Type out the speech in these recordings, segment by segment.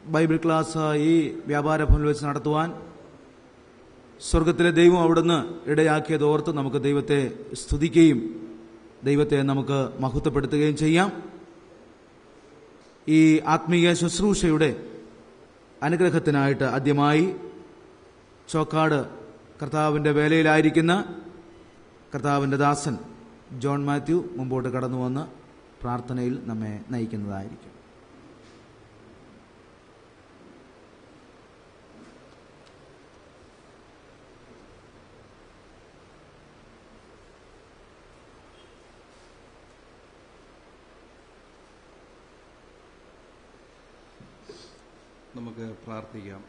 Bible class ഈ വ്യാപാര ഭവനിൽ വെച്ച് നടത്തുവാൻ സ്വർഗത്തിലെ ദൈവം അവിടുന്ന് ഇടയാക്കിയത് ഓർത്ത് നമുക്ക് ദൈവത്തെ സ്തുതിക്കുകയും ദൈവത്തെ നമുക്ക് മഹത്വപ്പെടുത്തുകയും ചെയ്യാം ഈ ആത്മീയ ശുശ്രൂഷയുടെ അനുഗ്രഹത്തിനായിട്ട് ആദ്യമായി ചോക്കാട് കർത്താവിൻ്റെ വേലയിലായിരിക്കുന്ന കർത്താവിൻ്റെ ദാസൻ ജോൺ മാത്യു മുമ്പോട്ട് കടന്നു വന്ന് പ്രാർത്ഥനയിൽ നമ്മെ നയിക്കുന്നതായിരിക്കും നമുക്ക് പ്രാർത്ഥിക്കാം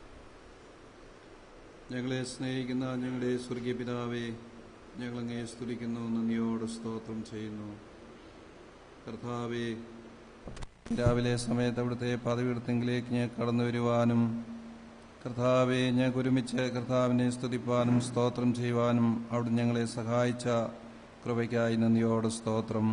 ഞങ്ങളെ സ്നേഹിക്കുന്ന ഞങ്ങളുടെ സ്വർഗീയ പിതാവേ ഞങ്ങളങ്ങേ സ്തുതിക്കുന്നു നന്ദിയോട് സ്തോത്രം ചെയ്യുന്നു കർത്താവേ രാവിലെ സമയത്ത് അവിടുത്തെ പദവിയിടത്തെങ്കിലേക്ക് ഞാൻ കടന്നു വരുവാനും കർത്താവെ ഞങ്ങൾക്ക് ഒരുമിച്ച് കർത്താവിനെ സ്തുതിപ്പാനും സ്തോത്രം ചെയ്യുവാനും അവിടുന്ന് ഞങ്ങളെ സഹായിച്ച കൃപയ്ക്കായി നന്ദിയോട് സ്തോത്രം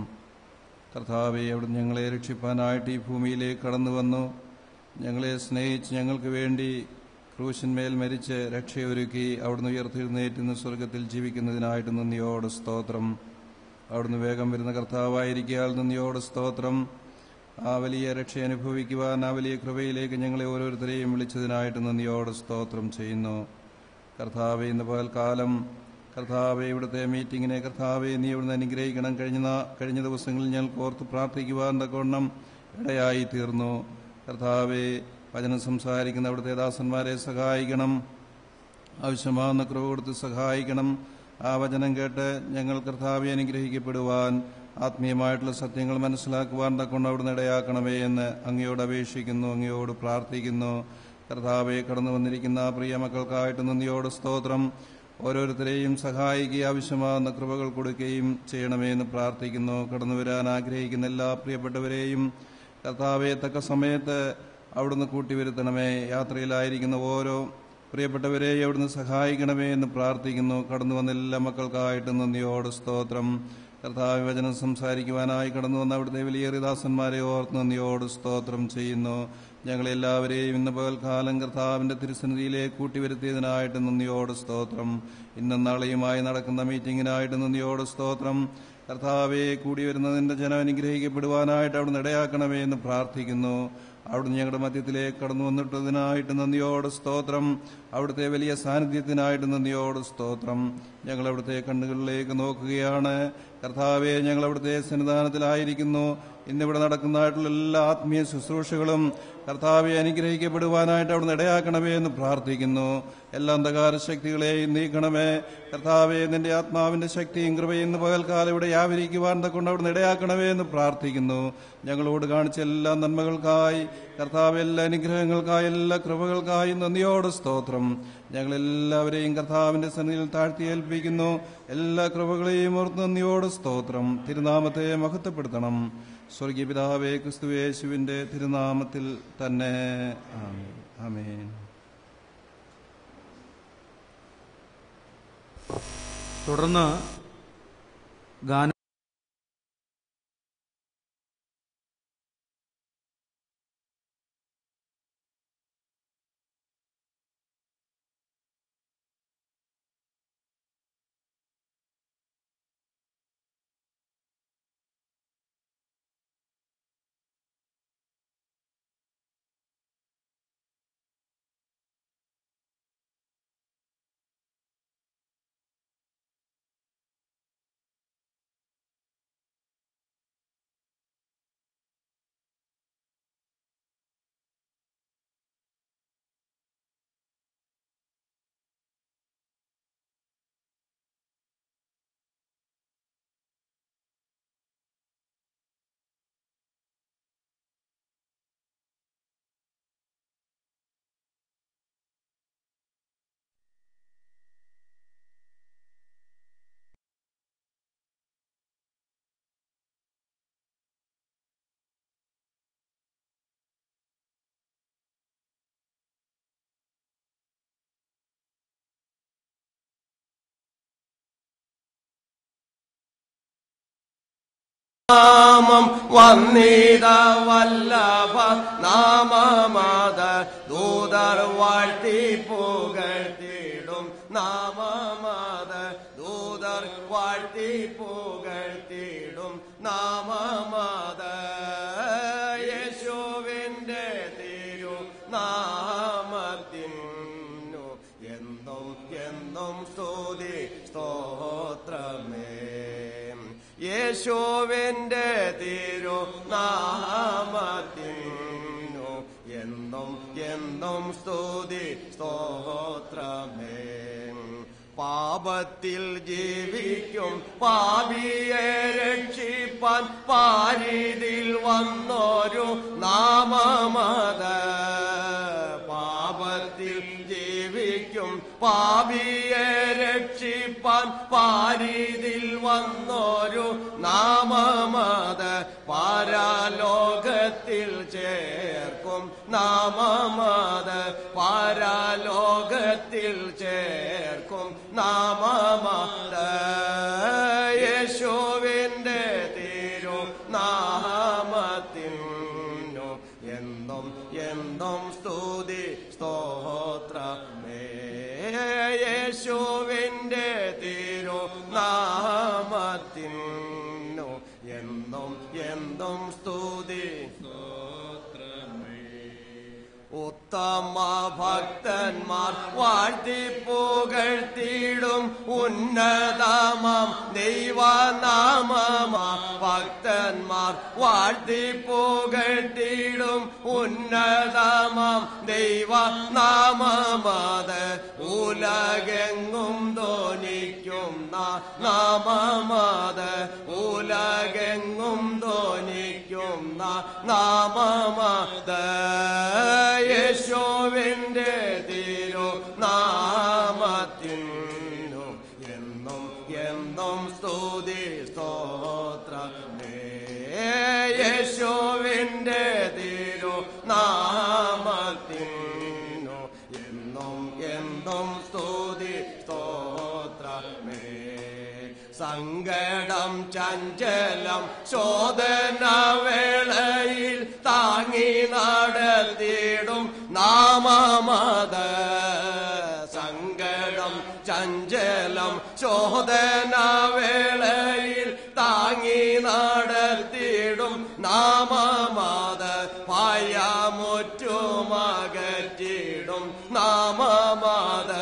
കർത്താവെ അവിടുന്ന് ഞങ്ങളെ രക്ഷിപ്പാനായിട്ട് ഈ ഭൂമിയിലേക്ക് കടന്നു വന്നു ഞങ്ങളെ സ്നേഹിച്ച് ഞങ്ങൾക്ക് വേണ്ടി ക്രൂശന്മേൽ മരിച്ച് രക്ഷയൊരുക്കി അവിടുന്ന് ഉയർത്തിരുന്നേറ്റുന്ന സ്വർഗത്തിൽ ജീവിക്കുന്നതിനായിട്ട് നന്ദിയോട് സ്തോത്രം അവിടുന്ന് വേഗം വരുന്ന കർത്താവായിരിക്കാൽ നന്ദിയോട് സ്തോത്രം ആ വലിയ രക്ഷ അനുഭവിക്കുവാൻ ആ വലിയ കൃപയിലേക്ക് ഞങ്ങളെ ഓരോരുത്തരെയും വിളിച്ചതിനായിട്ട് നന്ദിയോട് സ്തോത്രം ചെയ്യുന്നു കർത്താവെ ഇന്ന് പകൽക്കാലം കർത്താവെ ഇവിടുത്തെ മീറ്റിങ്ങിനെ കർത്താവെ നീ ഇവിടുന്ന് അനുഗ്രഹിക്കണം കഴിഞ്ഞ നാ- കഴിഞ്ഞ ദിവസങ്ങളിൽ ഞങ്ങൾക്ക് ഓർത്ത് പ്രാർത്ഥിക്കുവാൻ തക്കവണ്ണം ഇടയായി തീർന്നു കർത്താവെ വചനം സംസാരിക്കുന്ന അവിടുത്തെ ദാസന്മാരെ സഹായിക്കണം ആവശ്യമാകുന്ന കൃപ കൊടുത്ത് സഹായിക്കണം ആ വചനം കേട്ട് ഞങ്ങൾ കർത്താവെ അനുഗ്രഹിക്കപ്പെടുവാൻ ആത്മീയമായിട്ടുള്ള സത്യങ്ങൾ മനസ്സിലാക്കുവാൻ തക്കൊണ്ട് അവിടുന്ന് ഇടയാക്കണമേ എന്ന് അങ്ങയോട് അപേക്ഷിക്കുന്നു അങ്ങയോട് പ്രാർത്ഥിക്കുന്നു കർത്താവെ കടന്നു വന്നിരിക്കുന്ന ആ പ്രിയ മക്കൾക്കായിട്ട് നന്ദിയോട് സ്തോത്രം ഓരോരുത്തരെയും സഹായിക്കുക ആവശ്യമാകുന്ന കൃപകൾ കൊടുക്കുകയും ചെയ്യണമേ എന്ന് പ്രാർത്ഥിക്കുന്നു കടന്നു വരാൻ ആഗ്രഹിക്കുന്ന എല്ലാ പ്രിയപ്പെട്ടവരെയും കർത്താവെ തക്ക സമയത്ത് അവിടുന്ന് കൂട്ടിവരുത്തണമേ യാത്രയിലായിരിക്കുന്ന ഓരോ പ്രിയപ്പെട്ടവരെ അവിടുന്ന് സഹായിക്കണമേ എന്ന് പ്രാർത്ഥിക്കുന്നു കടന്നു വന്ന എല്ലാ മക്കൾക്കായിട്ട് നന്ദിയോട് സ്തോത്രം കർത്താവ് വചനം സംസാരിക്കുവാനായി കടന്നു വന്ന അവിടുത്തെ വലിയ ദാസന്മാരെ ഓർത്ത് നന്ദിയോട് സ്തോത്രം ചെയ്യുന്നു ഞങ്ങളെല്ലാവരെയും ഇന്ന് പകൽക്കാലം കർത്താവിന്റെ തിരുസന്നിധിയിലേക്ക് കൂട്ടിവരുത്തിയതിനായിട്ട് നന്ദിയോട് സ്തോത്രം ഇന്നും നാളെയുമായി നടക്കുന്ന മീറ്റിംഗിനായിട്ട് നന്ദിയോട് സ്തോത്രം കർത്താവെ കൂടി വരുന്നതിന്റെ ജനം അനുഗ്രഹിക്കപ്പെടുവാനായിട്ട് അവിടുന്ന് ഇടയാക്കണമേ എന്ന് പ്രാർത്ഥിക്കുന്നു അവിടുന്ന് ഞങ്ങളുടെ മധ്യത്തിലേക്ക് കടന്നു വന്നിട്ടതിനായിട്ട് നന്ദിയോട് സ്തോത്രം അവിടുത്തെ വലിയ സാന്നിധ്യത്തിനായിട്ട് നന്ദിയോട് സ്തോത്രം ഞങ്ങൾ അവിടുത്തെ കണ്ണുകളിലേക്ക് നോക്കുകയാണ് കർത്താവെ ഞങ്ങൾ അവിടുത്തെ സന്നിധാനത്തിലായിരിക്കുന്നു ഇന്നിവിടെ നടക്കുന്നതായിട്ടുള്ള എല്ലാ ആത്മീയ ശുശ്രൂഷകളും കർത്താവെ അനുഗ്രഹിക്കപ്പെടുവാനായിട്ട് അവിടുന്ന് ഇടയാക്കണമേ എന്ന് പ്രാർത്ഥിക്കുന്നു എല്ലാ അന്ധകാര ശക്തികളെയും നീക്കണമേ കർത്താവെ നിന്റെ ആത്മാവിന്റെ ശക്തിയും കൃപയും ഇന്ന് പകൽക്കാലം ഇവിടെ വ്യാപരിക്കുവാൻ കൊണ്ട് അവിടുന്ന് ഇടയാക്കണമേ എന്ന് പ്രാർത്ഥിക്കുന്നു ഞങ്ങളോട് കാണിച്ച എല്ലാ നന്മകൾക്കായി കർത്താവ് എല്ലാ അനുഗ്രഹങ്ങൾക്കായി എല്ലാ കൃപകൾക്കായി നന്ദിയോട് സ്തോത്രം ഞങ്ങളെല്ലാവരെയും കർത്താവിന്റെ സന്നിധിയിൽ താഴ്ത്തിയേൽപ്പിക്കുന്നു എല്ലാ കൃപകളെയും ഓർത്ത് നന്ദിയോട് സ്തോത്രം തിരുനാമത്തെ മഹത്വപ്പെടുത്തണം സ്വർഗീയ പിതാവേ ക്രിസ്തുവേശുവിന്റെ തിരുനാമത്തിൽ തന്നെ ആമേൻ. ആമേൻ തുടർന്ന് ഗാന നാമം വന്നിത വല്ലഭ നാമമാത ദൂതർ വാഴ്ത്തി പുകഴ്ത്തിടും നാമമാത ദൂതർ വാഴ്ത്തി പുകഴ്ത്തിടും നാമമാത യേശുവിന്റെ തിരു നാമത്തിനു എന്നും എന്നും സ്തുതി സ്തോത്രമേ യേശുവിന്റെ തിരു നാമത്തിനു എന്നും എന്നും സ്തുതി സ്തോത്രമേ പാപത്തിൽ ജീവിക്കും പാപിയെ രക്ഷിപ്പാൻ പാരിതിൽ വന്നൊരു നാമമത പാപത്തിൽ ജീവിക്കും പാപിയെ രക്ഷിപ്പാൻ പാരിതിൽ വന്നൊരു നാമമത പാരാലോകത്തിൽ ചേർക്കും നാമമത പാരാലോകത്തിൽ ചേർക്കും നാമമത യേശുവിന്റെ തിരു നാമത്തിനു എന്നും എന്നും സ്തുതി സ്തോത്രമേ യേശുവിന്റെ തിരു നാമത്തിനു എന്നും എന്നും സ്തുതി ഉത്തമ ഭക്തന്മാർ വാഴ്ത്തി പുകഴ്ത്തിയിടും ഉന്നതമാം ദൈവനാമമാ ഭക്തന്മാർ വാഴ്ത്തി പുകഴ്ത്തിയിടും ഉന്നതമാം ദൈവനാമമാത് ഉലകെങ്ങും ധോനിക്കും നാമമാത് ഉലകെങ്ങും ധോനിക്കും നാമമാത് യേശുവിന്റെ തിരു നാമത്തിനു എന്നും എന്നും സ്തുതി സ്തോത്രമേ യേശുവിന്റെ തിരു നാമത്തിനു എന്നും എന്നും സ്തുതി സ്തോത്രമേ സങ്കടം ചഞ്ചലം ശോധന വേളയിൽ താങ്ങി നടത്തിയിടും നാമമത സങ്കടം ചഞ്ചലം ശോധന വേളയിൽ താങ്ങി നടത്തിയിടും നാമമാത ഭയമുറ്റുമകറ്റിടും നാമമാത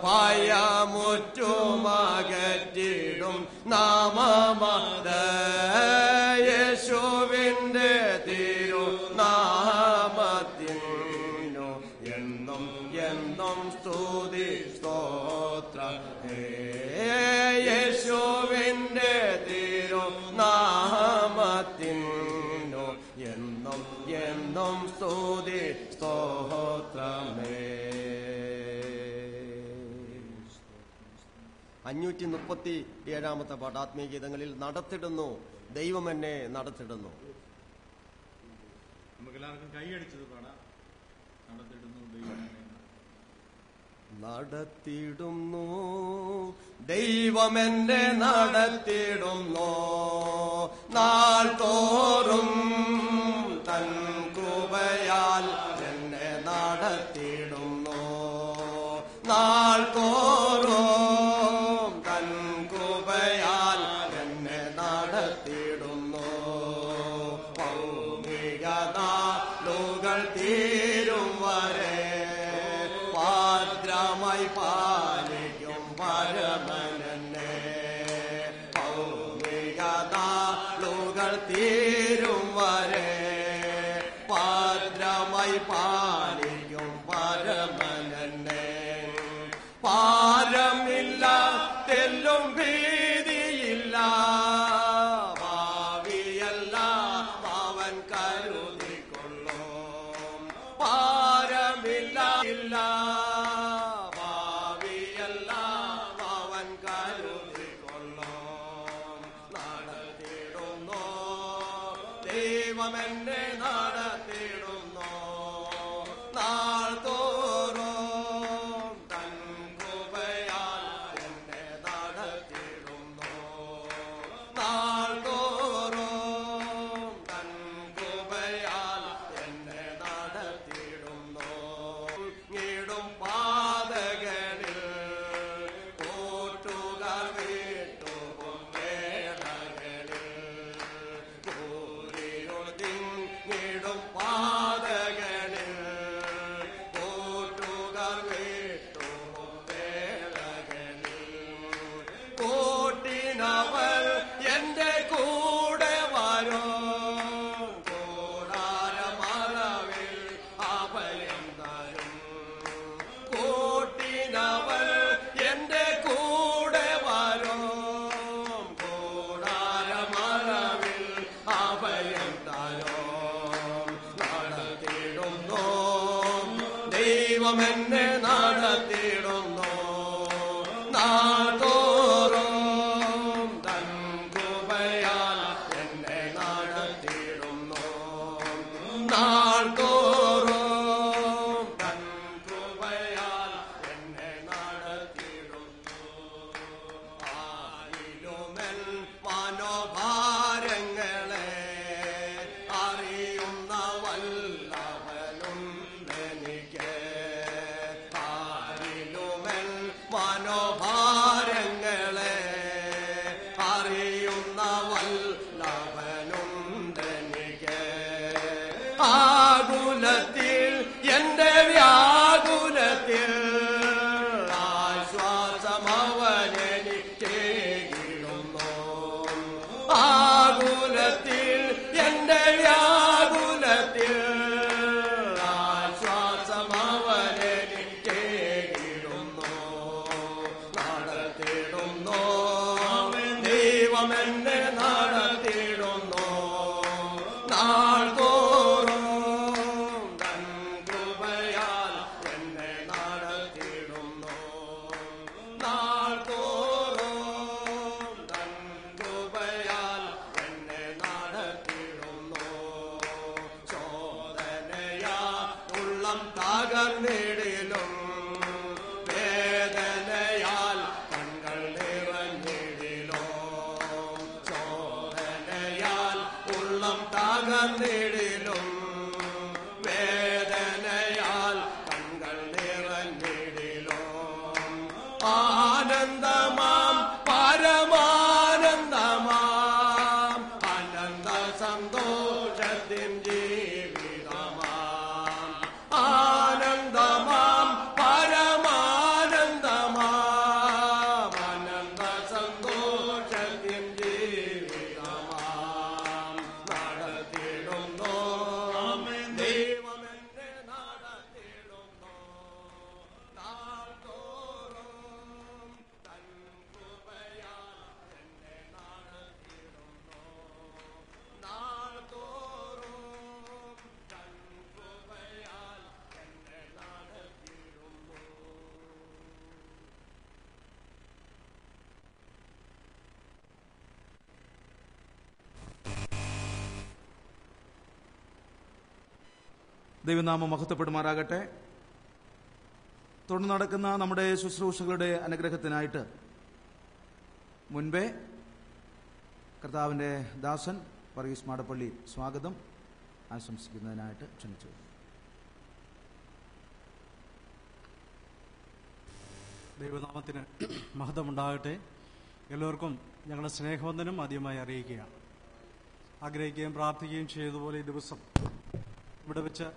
ഭയമുറ്റുമകറ്റിടും നാമമാത യേശുവിന്റെ തിരു നാമത്തിനു എന്നും എന്നും സ്തുതി സ്തോത്ര യേശുവിന്റെ തിരു നാമത്തിനു എന്നും എന്നും സ്തുതി സ്തോത്രമേ അഞ്ഞൂറ്റി മുപ്പത്തി ഏഴാമത്തെ പാട്ട് ആത്മീയ ഗീതങ്ങളിൽ നടത്തിടുന്നു ദൈവം എന്നെ നടത്തിടുന്നു നമുക്കെല്ലാവർക്കും കൈയടിച്ചത് പാടാം നടത്തിടുന്നു ദൈവമേ നടത്തിടുന്നു ദൈവമെന്നെ നടത്തിടുന്നു നാൾ തോറും തൻ കൃപയാൽ എന്നെ നടത്തിടുന്നു നാൾ തോറും തൻ കൃപയാൽ എന്നെ നടത്തിടുന്നു ഭൗമിക നാളുകൾ തീരും വരെ പാദ്രമായി പാലിക്കും പരമനെ ഭൗമിക നാളുകൾ തീരും വരെ പാദ്രമായി പാലിക്കും പരമനെ പാരമില്ല തെല്ലും ഭീതിയില്ല ഭാവിയല്ല അവൻ കരുതിക്കൊള്ളും പാരമില്ല ഇല്ല ഭാവിയല്ല അവൻ കരുതിക്കൊള്ളും നടത്തിടുന്നു ദൈവമെന്നെ നടത്തിടുന്നു നാൾ തോറും തൻ കൃപയാൽ എന്നെ നടത്തിടുന്നു നാൾ തോറും ദൈവമെന്നെ നടത്തിയിടുന്നു നാൾതോറും തൻ കൃപയാൽ എന്നെ നടത്തിയിടുന്നു നാൾതോറും തൻ കൃപയാൽ എന്നെ നടത്തിയിടുന്നു ആരിലുമെൻ മനോഭാരങ്ങളെ അറിയുന്ന വല്ലവനുണ്ടെനിക്ക് ആരിലുമെൻ മനോഭാരങ്ങളെ അറിയുന്ന വല്ലവനുണ്ടെനിക്ക് ആകുലത്തിൽ എന്റെ വ്യാകുലത്തിൽ ആശ്വാസമവനെനിക്കേകിടുന്നു ആകുലത്തിൽ എന്റെ വ്യാകുലത്തിൽ ആശ്വാസമവനെനിക്കേകിടുന്നു നടത്തിടുന്നു ദൈവമെന്നെ നടത്തിടുന്നു നാൾതോറും തൻ കൃപയാൽ എന്നെ നടത്തിടുന്നു നാൾതോറും തൻ കൃപയാൽ എന്നെ നടത്തിടുന്നു ചോദനയാ ഉള്ളം തകർന്നിടിലും വേദനയാൽ കണ്ണുകൾ നിറഞ്ഞിടിലോ ചോദനയാൽ ഉള്ളം തകർന്നിടിലും വേദനയാൽ കണ്ണുകൾ നിറഞ്ഞിടിലോ ആനന്ദമാം പരമാനന്ദമാം അനന്ത സന്തോഷത്തിൻ ജീവിതമാം ആനന്ദമാം പരമാനന്ദമാം അനന്ത സന്തോഷത്തിൻ ജീവിതമാം നടത്തിടുന്നു ദൈവമെന്നെ നടത്തിടുന്നു നാൾതോറും തൻ കൃപയാൽ എന്നെ നടത്തിടുന്നു നാൾതോറും തൻ കൃപയാൽ എന്നെ നടത്തിടുന്നു ദൈവനാമം മഹത്വപ്പെടുമാറാകട്ടെ തുടർന്ന് നടക്കുന്ന നമ്മുടെ ശുശ്രൂഷകളുടെ അനുഗ്രഹത്തിനായിട്ട് മുൻപേ കർത്താവിൻ്റെ ദാസൻ വർഗീസ് മാടപ്പള്ളി സ്വാഗതം ആശംസിക്കുന്നതിനായിട്ട് ക്ഷണിച്ചു ദൈവനാമത്തിന് മഹത്വമുണ്ടാകട്ടെ എല്ലാവർക്കും ഞങ്ങളുടെ സ്നേഹവന്ദനം ആദ്യമായി അറിയിക്കുകയാണ് ആഗ്രഹിക്കുകയും പ്രാർത്ഥിക്കുകയും ചെയ്തതുപോലെ ഈ ദിവസം ഇവിടെ വെച്ച്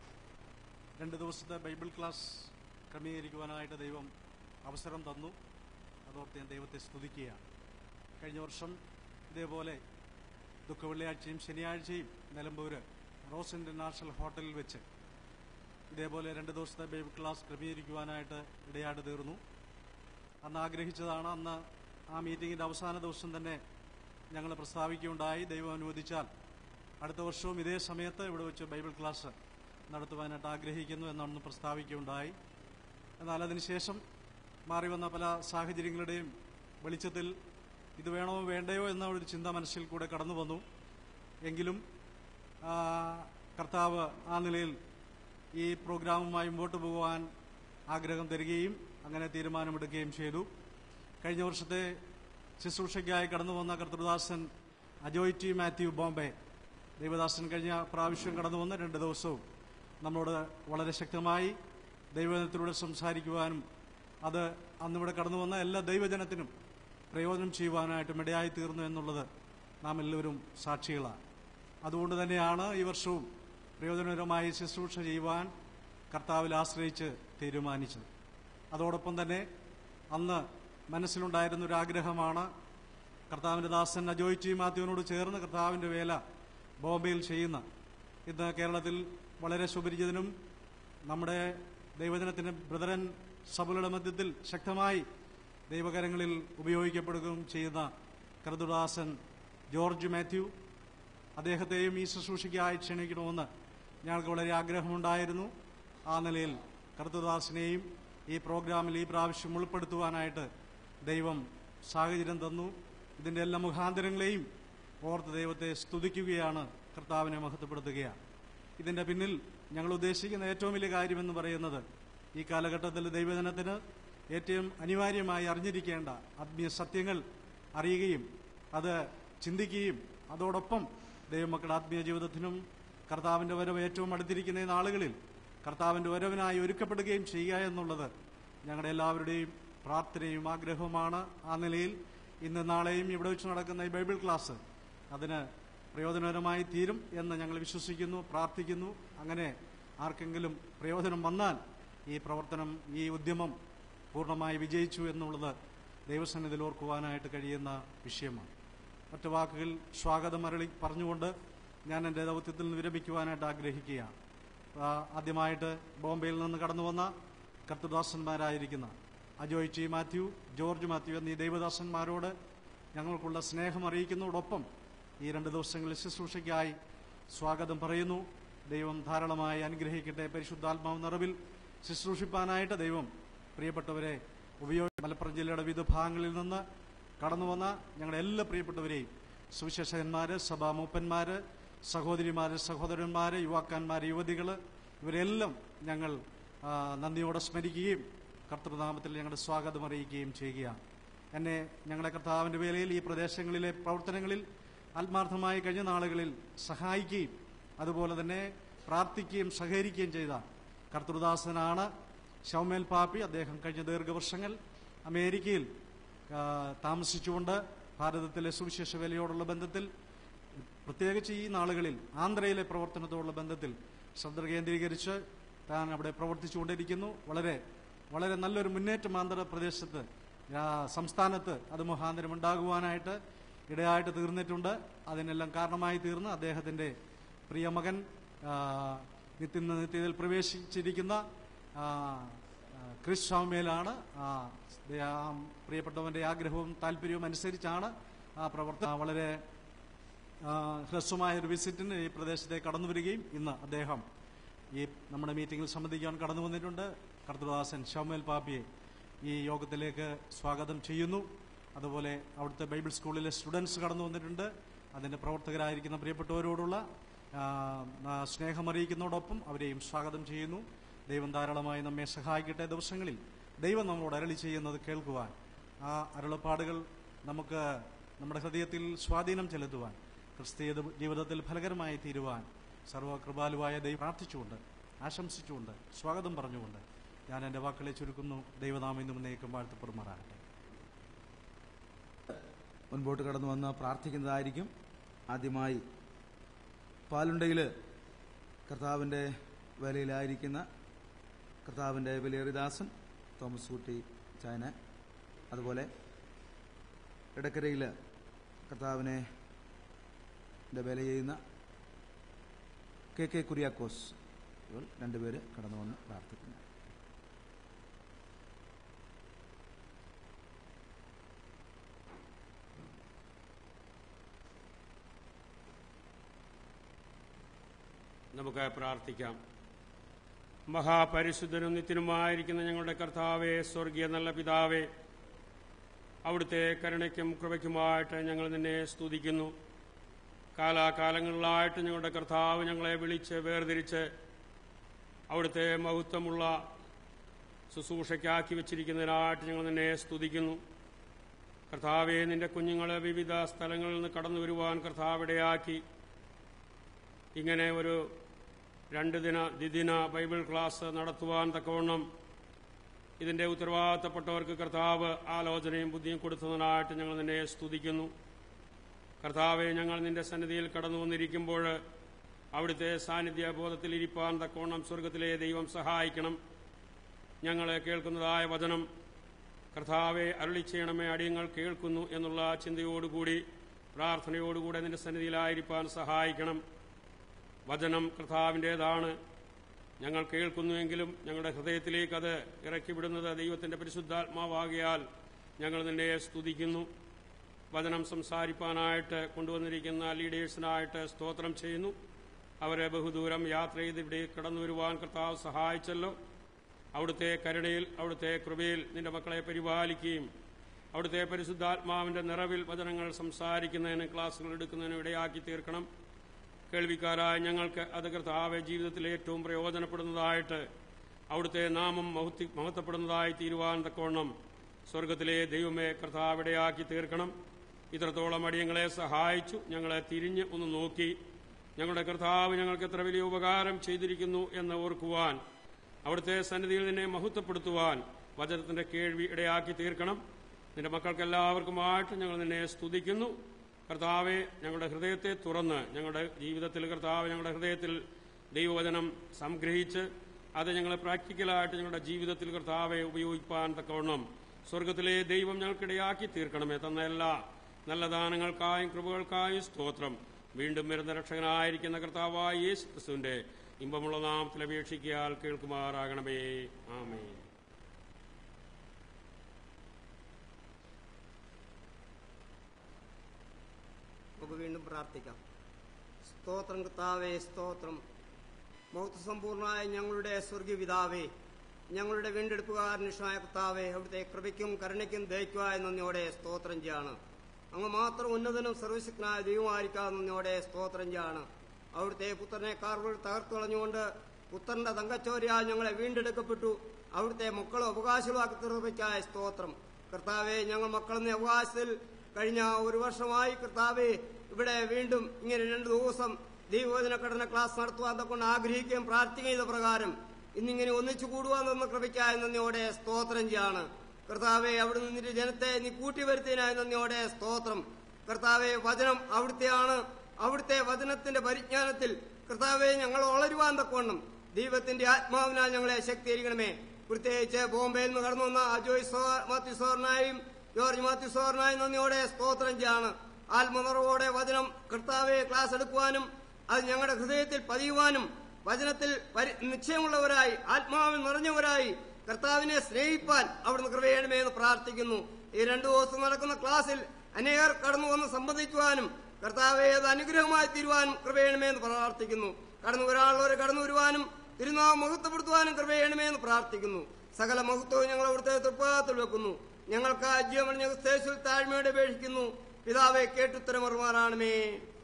രണ്ട് ദിവസത്തെ ബൈബിൾ ക്ലാസ് ക്രമീകരിക്കുവാനായിട്ട് ദൈവം അവസരം തന്നു അതോർത്ത് ഞാൻ ദൈവത്തെ സ്തുതിക്കുകയാണ് കഴിഞ്ഞ വർഷം ഇതേപോലെ ദുഃഖ വെള്ളിയാഴ്ചയും ശനിയാഴ്ചയും നിലമ്പൂര് റോസ് ഇന്റർനാഷണൽ ഹോട്ടലിൽ വെച്ച് ഇതേപോലെ രണ്ട് ദിവസത്തെ ബൈബിൾ ക്ലാസ് ക്രമീകരിക്കുവാനായിട്ട് ഇടയായിട്ട് തീർന്നു അന്ന് ആഗ്രഹിച്ചതാണ് അന്ന് ആ മീറ്റിംഗിന്റെ അവസാന ദിവസം തന്നെ ഞങ്ങൾ പ്രസ്താവിക്കുകയുണ്ടായി ദൈവം അനുവദിച്ചാൽ അടുത്ത വർഷവും ഇതേ സമയത്ത് ഇവിടെ വെച്ച് ബൈബിൾ ക്ലാസ് നടത്തുവാനായിട്ട് ആഗ്രഹിക്കുന്നു എന്നൊന്ന് പ്രസ്താവിക്കുകയുണ്ടായി എന്നാൽ അതിനുശേഷം മാറി വന്ന പല സാഹചര്യങ്ങളുടെയും വെളിച്ചത്തിൽ ഇത് വേണമോ വേണ്ടയോ എന്ന ഒരു ചിന്ത മനസ്സിൽ കൂടെ കടന്നു വന്നു എങ്കിലും ആ, കർത്താവ് ആ നിലയിൽ ഈ പ്രോഗ്രാമുമായി മുമ്പോട്ട് പോകുവാൻ ആഗ്രഹം തരികയും അങ്ങനെ തീരുമാനമെടുക്കുകയും ചെയ്തു കഴിഞ്ഞ വർഷത്തെ ശുശ്രൂഷയ്ക്കായി കടന്നു വന്ന കർത്തൃദാസൻ അജോയ് ടി മാത്യു ബോംബെ ദൈവദാസൻ കഴിഞ്ഞ പ്രാവശ്യം കടന്നു വന്ന രണ്ട് ദിവസവും നമ്മളോട് വളരെ ശക്തമായി ദൈവജനത്തിലൂടെ സംസാരിക്കുവാനും അത് അന്നിവിടെ കടന്നു വന്ന എല്ലാ ദൈവജനത്തിനും പ്രയോജനം ചെയ്യുവാനായിട്ടും ഇടയായി തീർന്നു എന്നുള്ളത് നാം എല്ലാവരും സാക്ഷികളാണ് അതുകൊണ്ട് തന്നെയാണ് ഈ വർഷവും പ്രയോജനകരമായി ശുശ്രൂഷ ചെയ്യുവാൻ കർത്താവിൽ ആശ്രയിച്ച് തീരുമാനിച്ചത് അതോടൊപ്പം തന്നെ അന്ന് മനസ്സിലുണ്ടായിരുന്ന ഒരു ആഗ്രഹമാണ് കർത്താവിന്റെ ദാസൻ അജോയ് ടി മാത്യുവിനോട് ചേർന്ന് കർത്താവിന്റെ വേല ബോംബെയിൽ ചെയ്യുന്ന ഇന്ന് കേരളത്തിൽ വളരെ സുപരിചിതനും നമ്മുടെ ദൈവജനത്തിന് ബ്രദറൻ സഭകളുടെ മധ്യത്തിൽ ശക്തമായി ദൈവകരങ്ങളിൽ ഉപയോഗിക്കപ്പെടുകയും ചെയ്യുന്ന കർദുദാസൻ ജോർജ് മാത്യു അദ്ദേഹത്തെയും ഈ ശുശ്രൂഷയ്ക്കായി ക്ഷണിക്കണമെന്ന് ഞങ്ങൾക്ക് വളരെ ആഗ്രഹമുണ്ടായിരുന്നു ആ നിലയിൽ കർത്തദാസിനെയും ഈ പ്രോഗ്രാമിൽ ഈ പ്രാവശ്യം ഉൾപ്പെടുത്തുവാനായിട്ട് ദൈവം സാഹചര്യം തന്നു ഇതിന്റെ എല്ലാ മുഖാന്തരങ്ങളെയും ഓർത്ത് ദൈവത്തെ സ്തുതിക്കുകയാണ് കർത്താവിനെ മഹത്വപ്പെടുത്തുകയാണ് ഇതിന്റെ പിന്നിൽ ഞങ്ങൾ ഉദ്ദേശിക്കുന്ന ഏറ്റവും വലിയ കാര്യമെന്ന് പറയുന്നത് ഈ കാലഘട്ടത്തിൽ ദൈവജനത്തിന് ഏറ്റവും അനിവാര്യമായി അറിഞ്ഞിരിക്കേണ്ട ആത്മീയ സത്യങ്ങൾ അറിയുകയും അത് ചിന്തിക്കുകയും അതോടൊപ്പം ദൈവമക്കളുടെ ആത്മീയ ജീവിതത്തിനും കർത്താവിന്റെ വരവ് ഏറ്റവും അടുത്തിരിക്കുന്ന ഈ നാളുകളിൽ കർത്താവിന്റെ വരവിനായി ഒരുക്കപ്പെടുകയും ചെയ്യുക എന്നുള്ളത് ഞങ്ങളുടെ എല്ലാവരുടെയും പ്രാർത്ഥനയും ആഗ്രഹവുമാണ് ആ നിലയിൽ ഇന്ന് നാളെയും ഇവിടെ വെച്ച് നടക്കുന്ന ഈ ബൈബിൾ ക്ലാസ് അതിന് പ്രയോജനകരമായി തീരും എന്ന് ഞങ്ങൾ വിശ്വസിക്കുന്നു പ്രാർത്ഥിക്കുന്നു അങ്ങനെ ആർക്കെങ്കിലും പ്രയോജനം വന്നാൽ ഈ പ്രവർത്തനം ഈ ഉദ്യമം പൂർണ്ണമായി വിജയിച്ചു എന്നുള്ളത് ദൈവസന്നിധിയിൽ ഓർക്കുവാനായിട്ട് കഴിയുന്ന വിഷയമാണ് ഒറ്റ വാക്കുകൾ സ്വാഗതം അരളി പറഞ്ഞുകൊണ്ട് ഞാൻ എൻ്റെ ദൗത്യത്തിൽ നിന്ന് വിരമിക്കുവാനായിട്ട് ആഗ്രഹിക്കുകയാണ് ആ, ആദ്യമായിട്ട് ബോംബെയിൽ നിന്ന് കടന്നു വന്ന കർത്തദാസന്മാരായിരിക്കുന്ന അജോയ് ടി മാത്യു ജോർജ് മാത്യു എന്നീ ദൈവദാസന്മാരോട് ഞങ്ങൾക്കുള്ള സ്നേഹം അറിയിക്കുന്നതോടൊപ്പം ഈ രണ്ട് ദിവസങ്ങളിൽ ശുശ്രൂഷയ്ക്കായി സ്വാഗതം പറയുന്നു ദൈവം ധാരാളമായി അനുഗ്രഹിക്കട്ടെ പരിശുദ്ധാത്മാവ് നിറവിൽ ശുശ്രൂഷിപ്പാനായിട്ട് ദൈവം പ്രിയപ്പെട്ടവരെ ഉപയോഗ മലപ്പുറം ജില്ലയുടെ വിവിധ ഭാഗങ്ങളിൽ നിന്ന് കടന്നു വന്ന ഞങ്ങളുടെ എല്ലാ പ്രിയപ്പെട്ടവരെയും സുവിശേഷകന്മാര് സഭാമൂപ്പന്മാര് സഹോദരിമാര് സഹോദരന്മാര് യുവാക്കന്മാര് യുവതികള് ഇവരെല്ലാം ഞങ്ങൾ ആ, നന്ദിയോടെ സ്മരിക്കുകയും കർത്തൃനാമത്തിൽ ഞങ്ങളുടെ സ്വാഗതം അറിയിക്കുകയും ചെയ്യുകയാണ് എന്നെ ഞങ്ങളുടെ കർത്താവിന്റെ വേലയിൽ ഈ പ്രദേശങ്ങളിലെ പ്രവർത്തനങ്ങളിൽ ആത്മാർത്ഥമായി കഴിഞ്ഞ നാളുകളിൽ സഹായിക്കുകയും അതുപോലെ തന്നെ പ്രാർത്ഥിക്കുകയും സഹകരിക്കുകയും ചെയ്ത കർത്തൃദാസനാണ് ഷൗമേൽ പാപ്പി അദ്ദേഹം കഴിഞ്ഞ ദീർഘവർഷങ്ങൾ അമേരിക്കയിൽ ആ, താമസിച്ചുകൊണ്ട് ഭാരതത്തിലെ സുവിശേഷ വേലയോടുള്ള ബന്ധത്തിൽ പ്രത്യേകിച്ച് ഈ നാളുകളിൽ ആന്ധ്രയിലെ പ്രവർത്തനത്തോടുള്ള ബന്ധത്തിൽ ശ്രദ്ധ കേന്ദ്രീകരിച്ച് താൻ അവിടെ പ്രവർത്തിച്ചുകൊണ്ടിരിക്കുന്നു വളരെ വളരെ നല്ലൊരു മുന്നേറ്റം ആന്ധ്രാപ്രദേശത്ത് ആ, സംസ്ഥാനത്ത് അത് മുഖാന്തരം ഉണ്ടാകുവാനായിട്ട് ഇടയായിട്ട് തീർന്നിട്ടുണ്ട് അതിനെല്ലാം കാരണമായി തീർന്ന് അദ്ദേഹത്തിന്റെ പ്രിയമകൻ ആ, നിത്യ നിത്യതയിൽ പ്രവേശിച്ചിരിക്കുന്ന ആ, ആ, ക്രിസ് ഷാമേലാണ് ആ, ദേ- ആ പ്രിയപ്പെട്ടവന്റെ ആഗ്രഹവും താല്പര്യവും അനുസരിച്ചാണ് ആ പ്രവർത്തനം വളരെ ആ, ഹ്രസ്വമായ ഒരു വിസിറ്റിന് ഈ പ്രദേശത്തേക്ക് കടന്നു വരികയും ഇന്ന് അദ്ദേഹം ഈ നമ്മുടെ മീറ്റിംഗിൽ സംബന്ധിക്കാൻ കടന്നു വന്നിട്ടുണ്ട് കർത്തദാസൻ ഷൗമേൽ പാപ്പിയെ ഈ യോഗത്തിലേക്ക് സ്വാഗതം ചെയ്യുന്നു അതുപോലെ അവിടുത്തെ ബൈബിൾ സ്കൂളിലെ സ്റ്റുഡൻസ് കടന്നു വന്നിട്ടുണ്ട് അതിന്റെ പ്രവർത്തകരായിരിക്കുന്ന പ്രിയപ്പെട്ടവരോടുള്ള ആ, ആ, സ്നേഹമറിയിക്കുന്നതോടൊപ്പം അവരെയും സ്വാഗതം ചെയ്യുന്നു ദൈവം ധാരാളമായി നമ്മെ സഹായിക്കട്ടെ ദിവസങ്ങളിൽ ദൈവം നമ്മളോട് അരളി ചെയ്യുന്നത് കേൾക്കുവാൻ ആ അരുളപ്പാടുകൾ നമുക്ക് നമ്മുടെ ഹൃദയത്തിൽ സ്വാധീനം ചെലുത്തുവാൻ ക്രിസ്തീയ ജീവിതത്തിൽ ഫലകരമായി തീരുവാൻ സർവകൃപാലുവായ ദൈവം പ്രാർത്ഥിച്ചുകൊണ്ട് ആശംസിച്ചുകൊണ്ട് സ്വാഗതം പറഞ്ഞുകൊണ്ട് ഞാൻ എൻ്റെ വാക്കുകളെ ചുരുക്കുന്നു ദൈവനാമം ഇന്നും എന്നേക്കും വാഴ്ത്തപ്പെടുമാറാകട്ടെ മുൻപോട്ട് കടന്നു വന്ന് പ്രാർത്ഥിക്കുന്നതായിരിക്കും ആദ്യമായി പാലുണ്ടയിൽ കർത്താവിൻ്റെ വേലയിലായിരിക്കുന്ന കർത്താവിൻ്റെ വിലയേറിദാസൻ തോമസ് കുട്ടി ചായന അതുപോലെ ഇടക്കരയിൽ കർത്താവിനെ ന്റെ വേല ചെയ്യുന്ന കെ കെ കുര്യാക്കോസ് ഇവർ രണ്ടുപേര് കടന്നു വന്ന് പ്രാർത്ഥിക്കുന്നു നമുക്ക് പ്രാർത്ഥിക്കാം മഹാപരിശുദ്ധനും നിത്യനുമായിരിക്കുന്ന ഞങ്ങളുടെ കർത്താവെ സ്വർഗീയ നല്ല പിതാവേ അവിടുത്തെ കരുണയ്ക്കും കൃപയ്ക്കുമായിട്ട് ഞങ്ങൾ നിന്നെ സ്തുതിക്കുന്നു കാലാകാലങ്ങളിലായിട്ട് ഞങ്ങളുടെ കർത്താവ് ഞങ്ങളെ വിളിച്ച് വേർതിരിച്ച് അവിടുത്തെ മഹത്വമുള്ള ശുശ്രൂഷയ്ക്കാക്കി വെച്ചിരിക്കുന്നതിനായിട്ട് ഞങ്ങൾ നിന്നെ സ്തുതിക്കുന്നു കർത്താവെ നിന്റെ കുഞ്ഞുങ്ങളെ വിവിധ സ്ഥലങ്ങളിൽ നിന്ന് കടന്നു വരുവാൻ കർത്താവിടെയാക്കി ഇങ്ങനെ ഒരു രണ്ട് ദിന ദ്വിദിന ബൈബിൾ ക്ലാസ് നടത്തുവാൻ തക്കവണ്ണം ഇതിന്റെ ഉത്തരവാദിത്തപ്പെട്ടവർക്ക് കർത്താവ് ആലോചനയും ബുദ്ധിയും കൊടുത്തതിനായിട്ട് ഞങ്ങൾ നിന്നെ സ്തുതിക്കുന്നു കർത്താവെ ഞങ്ങൾ നിന്റെ സന്നിധിയിൽ കടന്നു വന്നിരിക്കുമ്പോൾ അവിടുത്തെ സാന്നിധ്യ ബോധത്തിൽ ഇരിപ്പാൻ തക്കവണ്ണം സ്വർഗത്തിലെ ദൈവം സഹായിക്കണം ഞങ്ങളെ കേൾക്കുന്നതായ വചനം കർത്താവെ അരുളി ചെയ്യണമേ അടിയങ്ങൾ കേൾക്കുന്നു എന്നുള്ള ചിന്തയോടുകൂടി പ്രാർത്ഥനയോടുകൂടെ നിന്റെ സന്നിധിയിലായിരിക്കാൻ സഹായിക്കണം വചനം കർത്താവിൻ്റെതാണ് ഞങ്ങൾ കേൾക്കുന്നുവെങ്കിലും ഞങ്ങളുടെ ഹൃദയത്തിലേക്ക് അത് ഇറക്കിവിടുന്നത് ദൈവത്തിന്റെ പരിശുദ്ധാത്മാവാകിയാൽ ഞങ്ങൾ നിന്നെ സ്തുതിക്കുന്നു വചനം സംസാരിപ്പാനായിട്ട് കൊണ്ടുവന്നിരിക്കുന്ന ലീഡേഴ്സിനായിട്ട് സ്തോത്രം ചെയ്യുന്നു അവരെ ബഹുദൂരം യാത്ര ചെയ്ത് ഇവിടെ കടന്നു വരുവാൻ കർത്താവ് സഹായിച്ചല്ലോ അവിടുത്തെ കരുണയിൽ അവിടുത്തെ കൃപയിൽ നിന്റെ മക്കളെ പരിപാലിക്കുകയും അവിടുത്തെ പരിശുദ്ധാത്മാവിന്റെ നിറവിൽ വചനങ്ങൾ സംസാരിക്കുന്നതിന് ക്ലാസ്സുകൾ എടുക്കുന്നതിന് ഇടയാക്കി തീർക്കണം കേൾവിക്കാരായ ഞങ്ങൾക്ക് അത് കർത്താവ് ജീവിതത്തിൽ ഏറ്റവും പ്രയോജനപ്പെടുന്നതായിട്ട് അവിടുത്തെ നാമം മഹത്തി മഹത്വപ്പെടുന്നതായി തീരുവാൻ തക്കവണ്ണം സ്വർഗത്തിലെ ദൈവമേ കർത്താവ് ഇടയാക്കി തീർക്കണം ഇത്രത്തോളം അടിയങ്ങളെ സഹായിച്ചു ഞങ്ങളെ തിരിഞ്ഞ് ഒന്ന് നോക്കി ഞങ്ങളുടെ കർത്താവ് ഞങ്ങൾക്ക് എത്ര വലിയ ഉപകാരം ചെയ്തിരിക്കുന്നു എന്ന് ഓർക്കുവാൻ അവിടുത്തെ സന്നിധിയിൽ നിന്നെ മഹത്വപ്പെടുത്തുവാൻ വചനത്തിന്റെ കേൾവി ഇടയാക്കി തീർക്കണം നിന്റെ മക്കൾക്കെല്ലാവർക്കുമായിട്ട് ഞങ്ങൾ നിന്നെ സ്തുതിക്കുന്നു കർത്താവെ ഞങ്ങളുടെ ഹൃദയത്തെ തുറന്ന് ഞങ്ങളുടെ ജീവിതത്തിൽ കർത്താവ് ഞങ്ങളുടെ ഹൃദയത്തിൽ ദൈവവചനം സംഗ്രഹിച്ച് അത് ഞങ്ങളെ പ്രാക്ടിക്കലായിട്ട് ഞങ്ങളുടെ ജീവിതത്തിൽ കർത്താവെ ഉപയോഗിപ്പാൻ തക്കവണ്ണം സ്വർഗത്തിലെ ദൈവം ഞങ്ങൾക്കിടയാക്കി തീർക്കണമേ തന്ന എല്ലാ നല്ല ദാനങ്ങൾക്കായും കൃപകൾക്കായും സ്തോത്രം വീണ്ടും വരുന്ന രക്ഷകനായിരിക്കുന്ന കർത്താവായ യേശു ക്രിസ്തുവിന്റെ ഇമ്പമുള്ള നാമത്തിൽ അപേക്ഷിക്കാൽ കേൾക്കുമാറാകണമേ ആമേ നമുക്ക് വീണ്ടും പ്രാർത്ഥിക്കാം സ്തോത്രം കർത്താവേ സ്തോത്രം മൗത്തസമ്പൂർണമായ ഞങ്ങളുടെ സ്വർഗീയ പിതാവേ ഞങ്ങളുടെ വീണ്ടെടുപ്പുകാരനിഷ്ണായ കർത്താവേ അവിടുത്തെ കൃപയ്ക്കും കരുണയ്ക്കും ദയക്കുവായ നന്ദിയോടെ സ്തോത്രം ചെയ്യാണ് അങ്ങ് മാത്രം ഉന്നതനും സർവശക്തനായ ദൈവമായിരിക്കാതെ നന്ദിയോടെ സ്തോത്രം ചെയ്യാണ് അവിടുത്തെ പുത്രനെ കാർകൾ തകർത്തു കളഞ്ഞുകൊണ്ട് പുത്രന്റെ തങ്കച്ചോരിയാൽ ഞങ്ങളെ വീണ്ടെടുക്കപ്പെട്ടു അവിടുത്തെ മക്കളെ അവകാശമാക്കി തീർപ്പയ്ക്കായ സ്തോത്രം കർത്താവെ ഞങ്ങൾ മക്കളെന്ന അവകാശത്തിൽ കഴിഞ്ഞ ഒരു വർഷമായി കർത്താവെ ഇവിടെ വീണ്ടും ഇങ്ങനെ രണ്ടു ദിവസം ദൈവവചന പഠന ക്ലാസ് നടത്തുവാൻ കൊണ്ട് ആഗ്രഹിക്കുകയും പ്രാർത്ഥിക്കുകയും ചെയ്ത പ്രകാരം ഇന്നിങ്ങനെ ഒന്നിച്ചു കൂടുവാൻ തന്ന കൃപയ്ക്കായ നന്ദിയോടെ സ്തോത്രം ചെയ്യാണ് കർത്താവെ അവിടെ നിന്നിട്ട് ജനത്തെ നീ കൂട്ടി വരുത്തിയതിനായ നന്ദിയോടെ സ്തോത്രം കർത്താവെ വചനം അവിടുത്തെയാണ് അവിടുത്തെ വചനത്തിന്റെ പരിജ്ഞാനത്തിൽ കർത്താവെ ഞങ്ങൾ വളരുവാൻ തക്കവണ്ണം ദൈവത്തിന്റെ ആത്മാവിനാൽ ഞങ്ങളെ ശക്തീകരിക്കണമേ പ്രത്യേകിച്ച് ബോംബെയിൽ നിന്ന് കടന്നു വന്ന അജോയ് സോ- മാത്യു സോറിനായും ജോർജ് മാത്യു സോറിനായും നന്ദിയോടെ സ്തോത്രം ചെയ്യാണ് ആത്മനിറവോടെ വചനം കർത്താവെ ക്ലാസ് എടുക്കുവാനും അത് ഞങ്ങളുടെ ഹൃദയത്തിൽ പതിയുവാനും വചനത്തിൽ പരി- നിശ്ചയമുള്ളവരായി ആത്മാവിൽ നിറഞ്ഞവരായി കർത്താവിനെ സ്നേഹിപ്പാൻ അവിടുന്ന് കൃപയണമേ എന്ന് പ്രാർത്ഥിക്കുന്നു ഈ രണ്ടു ദിവസം നടക്കുന്ന ക്ലാസ്സിൽ അനേകർ കടന്നു വന്ന് സംബന്ധിക്കുവാനും കർത്താവെ അത് അനുഗ്രഹമായി തീരുവാനും കൃപയണമേ എന്ന് പ്രാർത്ഥിക്കുന്നു കടന്നു വരാനുള്ളവരെ കടന്നു വരുവാനും തിരുനാമം മഹത്വപ്പെടുത്തുവാനും കൃപയണമേ എന്ന് പ്രാർത്ഥിക്കുന്നു സകല മഹത്വവും ഞങ്ങൾ അവിടുത്തെ തൃപ്പാത്തിൽ വെക്കുന്നു ഞങ്ങൾക്ക് അജ്യമണി ഞങ്ങൾ ദേശത്തിൽ താഴ്മയോടെ അപേക്ഷിക്കുന്നു പിതാവെ കേട്ടുത്തരമറുമാറാണമേ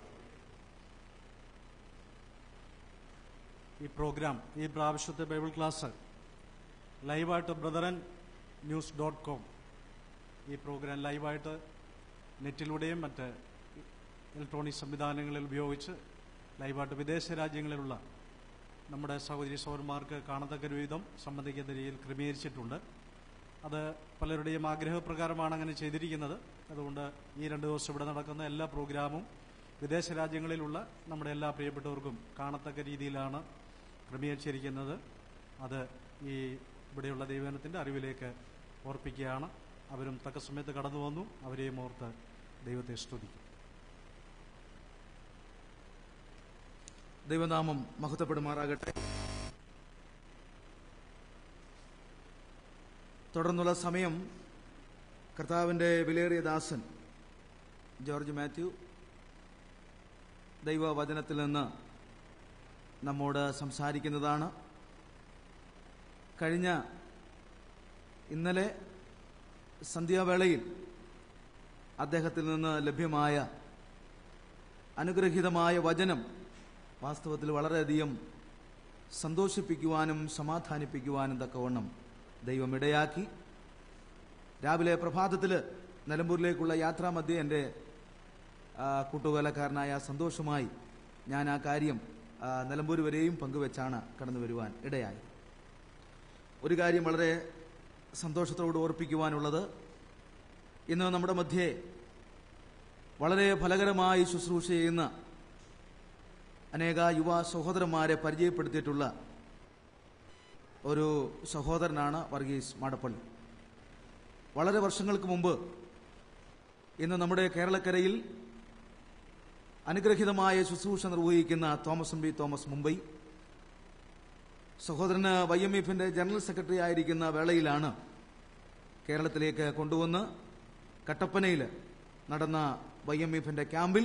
ഈ പ്രോഗ്രാം ഈ പ്രാവശ്യത്തെ ബൈബിൾ ക്ലാസ് ലൈവായിട്ട് ബ്രദറൻ ന്യൂസ് ഡോട്ട് കോം ഈ പ്രോഗ്രാം ലൈവായിട്ട് നെറ്റിലൂടെയും മറ്റ് ഇലക്ട്രോണിക് സംവിധാനങ്ങളിൽ ഉപയോഗിച്ച് ലൈവായിട്ട് വിദേശ രാജ്യങ്ങളിലുള്ള നമ്മുടെ സഹോദരി സഹോദരന്മാർക്ക് കാണത്തക്ക ഒരു വിധം സംബന്ധിക്കുന്ന രീതിയിൽ ക്രമീകരിച്ചിട്ടുണ്ട് അത് പലരുടെയും ആഗ്രഹപ്രകാരമാണ് അങ്ങനെ ചെയ്തിരിക്കുന്നത് അതുകൊണ്ട് ഈ രണ്ട് ദിവസം ഇവിടെ നടക്കുന്ന എല്ലാ പ്രോഗ്രാമും വിദേശ രാജ്യങ്ങളിലുള്ള നമ്മുടെ എല്ലാ പ്രിയപ്പെട്ടവർക്കും കാണത്തക്ക രീതിയിലാണ് ക്രമീകരിച്ചിരിക്കുന്നത് അത് ഈ ഇവിടെയുള്ള ദൈവജനത്തിൻ്റെ അറിവിലേക്ക് ഓർപ്പിക്കുകയാണ് അവരും തക്ക സമയത്ത് കടന്നു വന്നു അവരെയും ഓർത്ത് ദൈവത്തെ സ്തുതിക്കും ദൈവനാമം മഹത്വപ്പെടുമാറാകട്ടെ തുടർന്നുള്ള സമയം കർത്താവിൻ്റെ വിലയേറിയ ദാസൻ ജോർജ് മാത്യു ദൈവവചനത്തിൽ നിന്ന് നമ്മോട് സംസാരിക്കുന്നതാണ് കഴിഞ്ഞ ഇന്നലെ സന്ധ്യാവേളയിൽ അദ്ദേഹത്തിൽ നിന്ന് ലഭ്യമായ അനുഗ്രഹീതമായ വചനം വാസ്തവത്തിൽ വളരെയധികം സന്തോഷിപ്പിക്കുവാനും സമാധാനിപ്പിക്കുവാനും തക്കവണ്ണം ദൈവം ഇടയാക്കി രാവിലെ പ്രഭാതത്തിൽ നിലമ്പൂരിലേക്കുള്ള യാത്രാമധ്യേ എൻ്റെ ആ, കൂട്ടുകൊലക്കാരനായ സന്തോഷമായി ഞാൻ ആ കാര്യം ആ, നിലമ്പൂർ വരെയും പങ്കുവെച്ചാണ് കടന്നു വരുവാൻ ഇടയായി ഒരു കാര്യം വളരെ സന്തോഷത്തോട് ഓർപ്പിക്കുവാനുള്ളത് ഇന്ന് നമ്മുടെ മധ്യേ വളരെ ഫലകരമായി ശുശ്രൂഷ ചെയ്യുന്ന അനേക യുവ സഹോദരന്മാരെ പരിചയപ്പെടുത്തിയിട്ടുള്ള ഒരു സഹോദരനാണ് വർഗീസ് മാടപ്പള്ളി വളരെ വർഷങ്ങൾക്ക് മുമ്പ് ഇന്ന് നമ്മുടെ കേരളക്കരയിൽ അനുഗ്രഹീതമായ ശുശ്രൂഷ നിർവഹിക്കുന്ന തോമസ് എം ബി തോമസ് മുംബൈ സഹോദരന് വൈ എം എഫിന്റെ ജനറൽ സെക്രട്ടറി ആയിരിക്കുന്ന വേളയിലാണ് കേരളത്തിലേക്ക് കൊണ്ടുവന്ന് കട്ടപ്പനയിൽ നടന്ന വൈ എം എഫിന്റെ ക്യാമ്പിൽ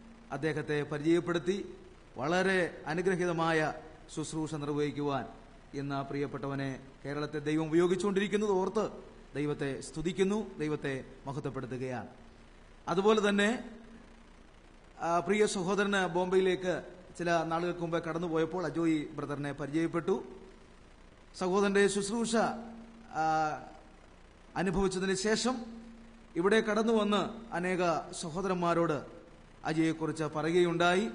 അദ്ദേഹത്തെ പരിചയപ്പെടുത്തി വളരെ അനുഗ്രഹീതമായ ശുശ്രൂഷ നിർവഹിക്കുവാൻ ഇന്ന് ആ പ്രിയപ്പെട്ടവനെ കേരളത്തെ ദൈവം ഉപയോഗിച്ചുകൊണ്ടിരിക്കുന്നത് ഓർത്ത് ദൈവത്തെ സ്തുതിക്കുന്നു ദൈവത്തെ മഹത്വപ്പെടുത്തുകയാണ് അതുപോലെ തന്നെ ആ, പ്രിയ സഹോദരന് ബോംബെയിലേക്ക് ചില നാളുകൾക്ക് മുമ്പേ കടന്നുപോയപ്പോൾ അജോയി ബ്രദറിനെ പരിചയപ്പെട്ടു സഹോദരന്റെ ശുശ്രൂഷ ആ, അനുഭവിച്ചതിന് ശേഷം ഇവിടെ കടന്നു വന്ന് അനേക സഹോദരന്മാരോട് അജയെക്കുറിച്ച് പറയുകയുണ്ടായി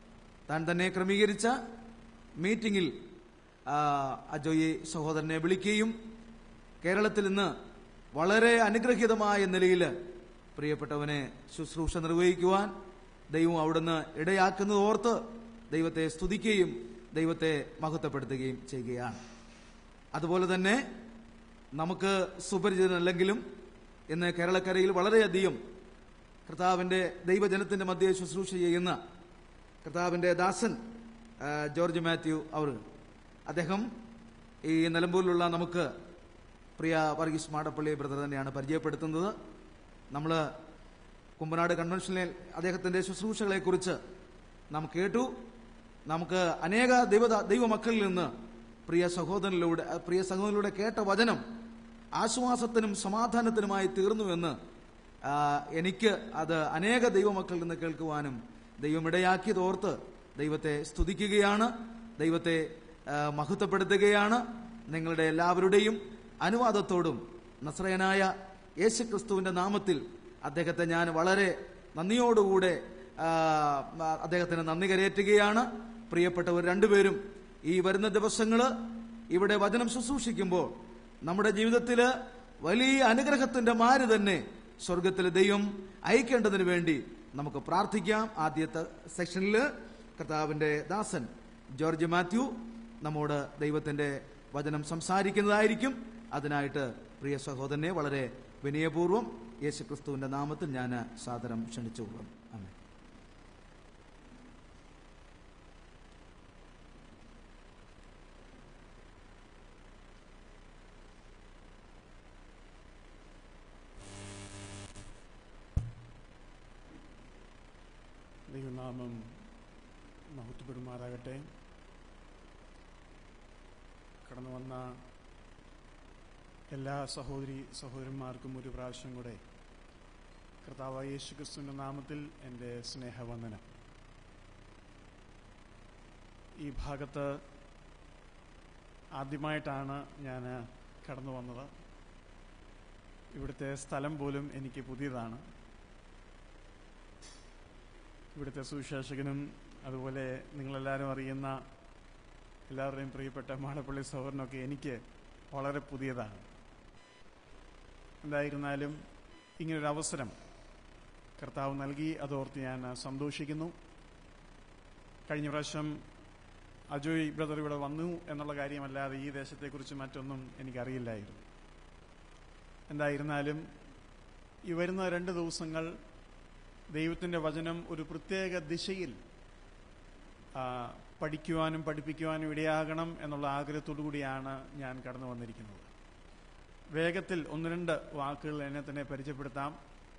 താൻ തന്നെ ക്രമീകരിച്ച മീറ്റിംഗിൽ ആ, അജോയി സഹോദരനെ വിളിക്കുകയും കേരളത്തിൽ ഇന്ന് വളരെ അനുഗ്രഹീതമായ നിലയിൽ പ്രിയപ്പെട്ടവനെ ശുശ്രൂഷ നിർവഹിക്കുവാൻ ദൈവം അവിടുന്ന് ഇടയാക്കുന്നത് ഓർത്ത് ദൈവത്തെ സ്തുതിക്കുകയും ദൈവത്തെ മഹത്വപ്പെടുത്തുകയും ചെയ്യുകയാണ് അതുപോലെ തന്നെ നമുക്ക് സുപരിചിതനല്ലെങ്കിലും ഇന്ന് കേരളക്കരയിൽ വളരെയധികം കർത്താവിന്റെ ദൈവജനത്തിന്റെ മധ്യേ ശുശ്രൂഷ ചെയ്യുന്ന കർത്താവിന്റെ ദാസൻ ആ, ജോർജ് മാത്യു അവർ അദ്ദേഹം ഈ നിലമ്പൂരിലുള്ള നമുക്ക് പ്രിയ വർഗീസ് മാടപ്പള്ളി ബ്രദർ തന്നെയാണ് പരിചയപ്പെടുത്തുന്നത് നമ്മൾ കുമ്പനാട് കൺവെൻഷനിൽ അദ്ദേഹത്തിന്റെ ശുശ്രൂഷകളെക്കുറിച്ച് നാം കേട്ടു നമുക്ക് അനേക ദൈവ ദൈവമക്കളിൽ നിന്ന് പ്രിയ സഹോദരനിലൂടെ പ്രിയ സഹോദരനിലൂടെ കേട്ട വചനം ആശ്വാസത്തിനും സമാധാനത്തിനുമായി തീർന്നുവെന്ന് ആ, എനിക്ക് അത് അനേക ദൈവമക്കളിൽ നിന്ന് കേൾക്കുവാനും ദൈവം ഇടയാക്കിയതോർത്ത് ദൈവത്തെ സ്തുതിക്കുകയാണ് ദൈവത്തെ ആ, മഹത്വപ്പെടുത്തുകയാണ് നിങ്ങളുടെ എല്ലാവരുടെയും അനുവാദത്തോടും നസ്രയനായ യേശുക്രിസ്തുവിന്റെ നാമത്തിൽ അദ്ദേഹത്തെ ഞാൻ വളരെ നന്ദിയോടുകൂടെ ആ, അദ്ദേഹത്തിന് നന്ദി കരയേറ്റുകയാണ് പ്രിയപ്പെട്ടവർ രണ്ടുപേരും ഈ വരുന്ന ദിവസങ്ങള് ഇവിടെ വചനം ശുശ്രൂഷിക്കുമ്പോൾ നമ്മുടെ ജീവിതത്തില് വലിയ അനുഗ്രഹത്തിന്റെ മാര് തന്നെ സ്വർഗത്തിലെ ദൈവം അയക്കേണ്ടതിന് വേണ്ടി നമുക്ക് പ്രാർത്ഥിക്കാം ആദ്യത്തെ സെക്ഷനിൽ കർത്താവിന്റെ ദാസൻ ജോർജ് മാത്യു നമ്മോട് ദൈവത്തിന്റെ വചനം സംസാരിക്കുന്നതായിരിക്കും അതിനായിട്ട് പ്രിയ സഹോദരനെ വളരെ വിനയപൂർവ്വം യേശുക്രിസ്തുവിന്റെ നാമത്തിൽ ഞാൻ സാദരം ക്ഷണിച്ചുകൊള്ളും ആമേൻ ദൈവനാമം മഹത്വപ്പെടുമാറാകട്ടെ കടന്നു വന്ന എല്ലാ സഹോദരി സഹോദരന്മാർക്കും ഒരു പ്രാവശ്യം കൂടെ കർത്താവ് യേശു ക്രിസ്തുവിൻ്റെ നാമത്തിൽ എൻ്റെ സ്നേഹവന്ദനം ഈ ഭാഗത്ത് ആദ്യമായിട്ടാണ് ഞാൻ കടന്നു വന്നത് ഇവിടുത്തെ സ്ഥലം പോലും എനിക്ക് പുതിയതാണ് ഇവിടുത്തെ സുവിശേഷകനും അതുപോലെ നിങ്ങളെല്ലാവരും അറിയുന്ന എല്ലാവരുടെയും പ്രിയപ്പെട്ട മാടപ്പള്ളി സഹോദരനൊക്കെ എനിക്ക് വളരെ പുതിയതാണ് എന്തായിരുന്നാലും ഇങ്ങനൊരു അവസരം കർത്താവ് നൽകി അതോർത്ത് ഞാൻ സന്തോഷിക്കുന്നു കഴിഞ്ഞ പ്രാവശ്യം അജോയ് ബ്രദർ ഇവിടെ വന്നു എന്നുള്ള കാര്യമല്ലാതെ ഈ ദേശത്തെക്കുറിച്ച് മറ്റൊന്നും എനിക്കറിയില്ലായിരുന്നു എന്തായിരുന്നാലും ഈ വരുന്ന രണ്ട് ദിവസങ്ങൾ ദൈവത്തിന്റെ വചനം ഒരു പ്രത്യേക ദിശയിൽ ആ, പഠിക്കുവാനും പഠിപ്പിക്കുവാനും ഇടയാകണം എന്നുള്ള ആഗ്രഹത്തോടു കൂടിയാണ് ഞാൻ കടന്നു വന്നിരിക്കുന്നത് വേഗത്തിൽ ഒന്ന് രണ്ട് വാക്കുകൾ എന്നെ തന്നെ പരിചയപ്പെടുത്താം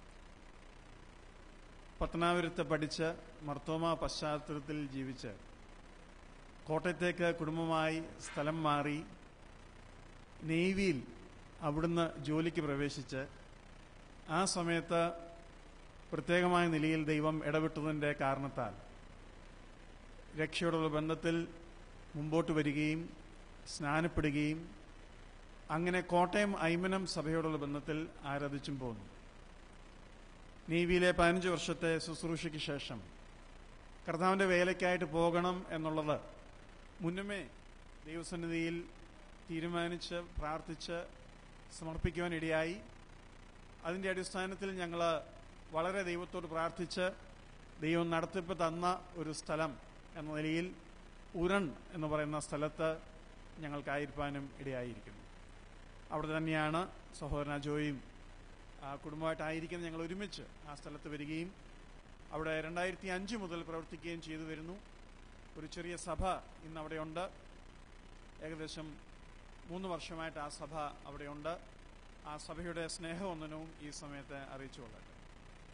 പത്തനാപുരത്ത് പഠിച്ച് മർത്തോമ പശ്ചാത്തലത്തിൽ ജീവിച്ച് കോട്ടയത്തേക്ക് കുടുംബമായി സ്ഥലം മാറി നേവിയിൽ അവിടുന്ന് ജോലിക്ക് പ്രവേശിച്ച് ആ സമയത്ത് പ്രത്യേകമായ നിലയിൽ ദൈവം ഇടപെട്ടതിൻ്റെ കാരണത്താൽ രക്ഷയോടുള്ള ബന്ധത്തിൽ മുമ്പോട്ട് വരികയും സ്നാനപ്പെടുകയും അങ്ങനെ കോട്ടയം ഐമനം സഭയോടുള്ള ബന്ധത്തിൽ ആരാധിച്ചും പോന്നു നേവിയിലെ പതിനഞ്ച് വർഷത്തെ ശുശ്രൂഷയ്ക്ക് ശേഷം കർത്താവിന്റെ വേലയ്ക്കായിട്ട് പോകണം എന്നുള്ളത് മുന്നമേ ദൈവസന്നിധിയിൽ തീരുമാനിച്ച് പ്രാർത്ഥിച്ച് സമർപ്പിക്കുവാൻ ഇടയായി അതിന്റെ അടിസ്ഥാനത്തിൽ ഞങ്ങൾ വളരെ ദൈവത്തോട് പ്രാർത്ഥിച്ച് ദൈവം നടത്തിപ്പ് തന്ന ഒരു സ്ഥലം എന്ന നിലയിൽ ഉരൺ എന്ന് പറയുന്ന സ്ഥലത്ത് ഞങ്ങൾക്കായിരിക്കാനും ഇടയായിരിക്കുന്നു അവിടെ തന്നെയാണ് സഹോദരൻ അജോയും ആ, കുടുംബമായിട്ടായിരിക്കുന്ന ഞങ്ങൾ ഒരുമിച്ച് ആ സ്ഥലത്ത് വരികയും അവിടെ രണ്ടായിരത്തി അഞ്ച് മുതൽ പ്രവർത്തിക്കുകയും ചെയ്തു വരുന്നു ഒരു ചെറിയ സഭ ഇന്ന് അവിടെയുണ്ട് ഏകദേശം മൂന്ന് വർഷമായിട്ട് ആ സഭ അവിടെയുണ്ട് ആ സഭയുടെ സ്നേഹവന്ദനവും ഈ സമയത്ത് അറിയിച്ചു കൊള്ളട്ടെ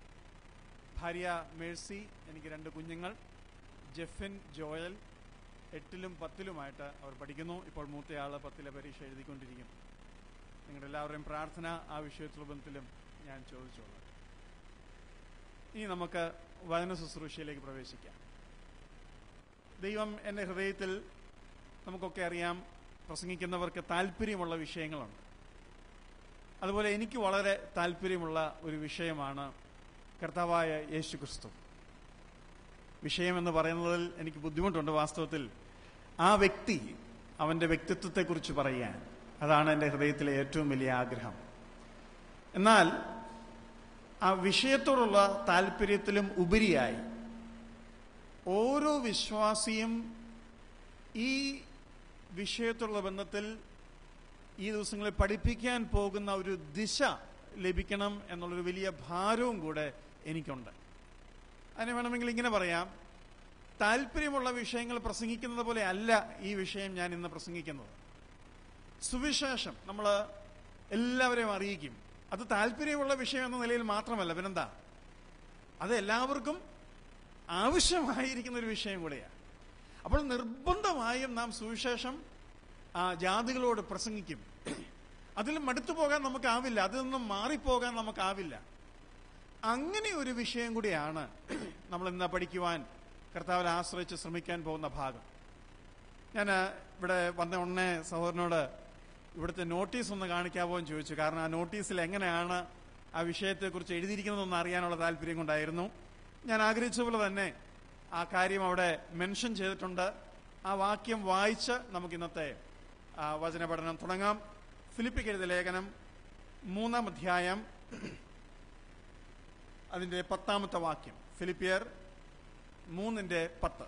ഭാര്യ മേഴ്സി എനിക്ക് രണ്ട് കുഞ്ഞുങ്ങൾ ജെഫിൻ ജോയൽ എട്ടിലും പത്തിലുമായിട്ട് അവർ പഠിക്കുന്നു ഇപ്പോൾ മൂത്തയാൾ പത്തിലെ പരീക്ഷ എഴുതിക്കൊണ്ടിരിക്കുന്നു നിങ്ങളുടെ എല്ലാവരുടെയും പ്രാർത്ഥന ആ വിഷയത്തിലുള്ള ബന്ധത്തിലും ഞാൻ ചോദിച്ചോളാം ഇനി നമുക്ക് വചന ശുശ്രൂഷയിലേക്ക് പ്രവേശിക്കാം ദൈവം എൻ്റെ ഹൃദയത്തിൽ നമുക്കൊക്കെ അറിയാം പ്രസംഗിക്കുന്നവർക്ക് താല്പര്യമുള്ള വിഷയങ്ങളുണ്ട് അതുപോലെ എനിക്ക് വളരെ താല്പര്യമുള്ള ഒരു വിഷയമാണ് കർത്താവായ യേശു ക്രിസ്തു വിഷയം എന്ന് പറയുന്നതിൽ എനിക്ക് ബുദ്ധിമുട്ടുണ്ട് വാസ്തവത്തിൽ ആ വ്യക്തി അവന്റെ വ്യക്തിത്വത്തെക്കുറിച്ച് പറയാൻ അതാണ് എൻ്റെ ഹൃദയത്തിലെ ഏറ്റവും വലിയ ആഗ്രഹം എന്നാൽ ആ വിഷയത്തോടുള്ള താല്പര്യത്തിലും ഉപരിയായി ഓരോ വിശ്വാസിയും ഈ വിഷയത്തോടുള്ള ബന്ധത്തിൽ ഈ ദിവസങ്ങളിൽ പഠിപ്പിക്കാൻ പോകുന്ന ഒരു ദിശ ലഭിക്കണം എന്നുള്ളൊരു വലിയ ഭാരവും കൂടെ എനിക്കുണ്ട് അതിന് വേണമെങ്കിൽ ഇങ്ങനെ പറയാം താല്പര്യമുള്ള വിഷയങ്ങൾ പ്രസംഗിക്കുന്നത് പോലെ അല്ല ഈ വിഷയം ഞാൻ ഇന്ന് പ്രസംഗിക്കുന്നത് സുവിശേഷം നമ്മൾ എല്ലാവരെയും അറിയിക്കും അത് താല്പര്യമുള്ള വിഷയം എന്ന നിലയിൽ മാത്രമല്ല പിന്നെന്താ അത് എല്ലാവർക്കും ആവശ്യമായിരിക്കുന്ന ഒരു വിഷയം കൂടെയാണ് അപ്പോൾ നിർബന്ധമായും നാം സുവിശേഷം ആ ജാതികളോട് പ്രസംഗിക്കും അതിൽ മടുത്തു പോകാൻ നമുക്കാവില്ല അതിൽ നിന്നും മാറിപ്പോകാൻ നമുക്കാവില്ല അങ്ങനെ ഒരു വിഷയം കൂടിയാണ് നമ്മൾ ഇന്ന് പഠിക്കുവാൻ കർത്താവിനെ ആശ്രയിച്ച് ശ്രമിക്കാൻ പോകുന്ന ഭാഗം ഞാൻ ഇവിടെ വന്ന ഉടനെ സഹോദരനോട് ഇവിടുത്തെ നോട്ടീസ് ഒന്ന് കാണിക്കാമോ എന്ന് ചോദിച്ചു കാരണം ആ നോട്ടീസിൽ എങ്ങനെയാണ് ആ വിഷയത്തെക്കുറിച്ച് എഴുതിയിരിക്കുന്നതെന്ന് അറിയാനുള്ള താല്പര്യം കൊണ്ടായിരുന്നു ഞാൻ ആഗ്രഹിച്ച പോലെ തന്നെ ആ കാര്യം അവിടെ മെൻഷൻ ചെയ്തിട്ടുണ്ട് ആ വാക്യം വായിച്ച് നമുക്ക് ഇന്നത്തെ ആ, വചന പഠനം തുടങ്ങാം ഫിലിപ്പിക്ക് എഴുതിയ ലേഖനം മൂന്നാം അധ്യായം അതിന്റെ പത്താമത്തെ വാക്യം ഫിലിപ്പിയർ മൂന്നിന്റെ പത്ത്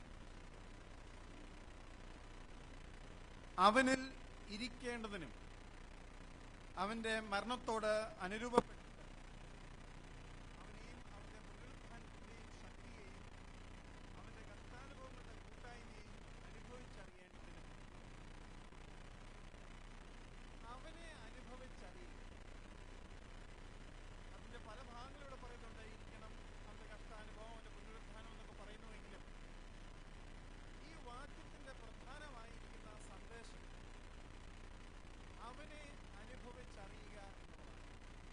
അവനിൽ ഇരിക്കേണ്ടതിനും അവന്റെ മരണത്തോട് അനുരൂപപ്പെട്ട് അവനെയും അവന്റെ പുനരുത്ഥാനത്തിന്റെയും ശക്തിയെയും അവന്റെ കഷ്ടാനുഭവങ്ങളുടെ കൂട്ടായ്മയെയും അനുഭവിച്ചറിയേണ്ടതിനും അവനെ അനുഭവിച്ചറിയുക അതിന്റെ പല ഭാഗങ്ങളിലൂടെ പറയുന്നുണ്ട് ഇരിക്കണം അവന്റെ കഷ്ടാനുഭവം അവന്റെ പുനരുത്ഥാനം എന്നൊക്കെ പറയുന്നുവെങ്കിലും ഈ വാക്യത്തിന്റെ പ്രധാനമായിരിക്കുന്ന സന്ദേശം അവനെ അനുഭവിച്ചറിയുക എന്നുള്ളതാണ്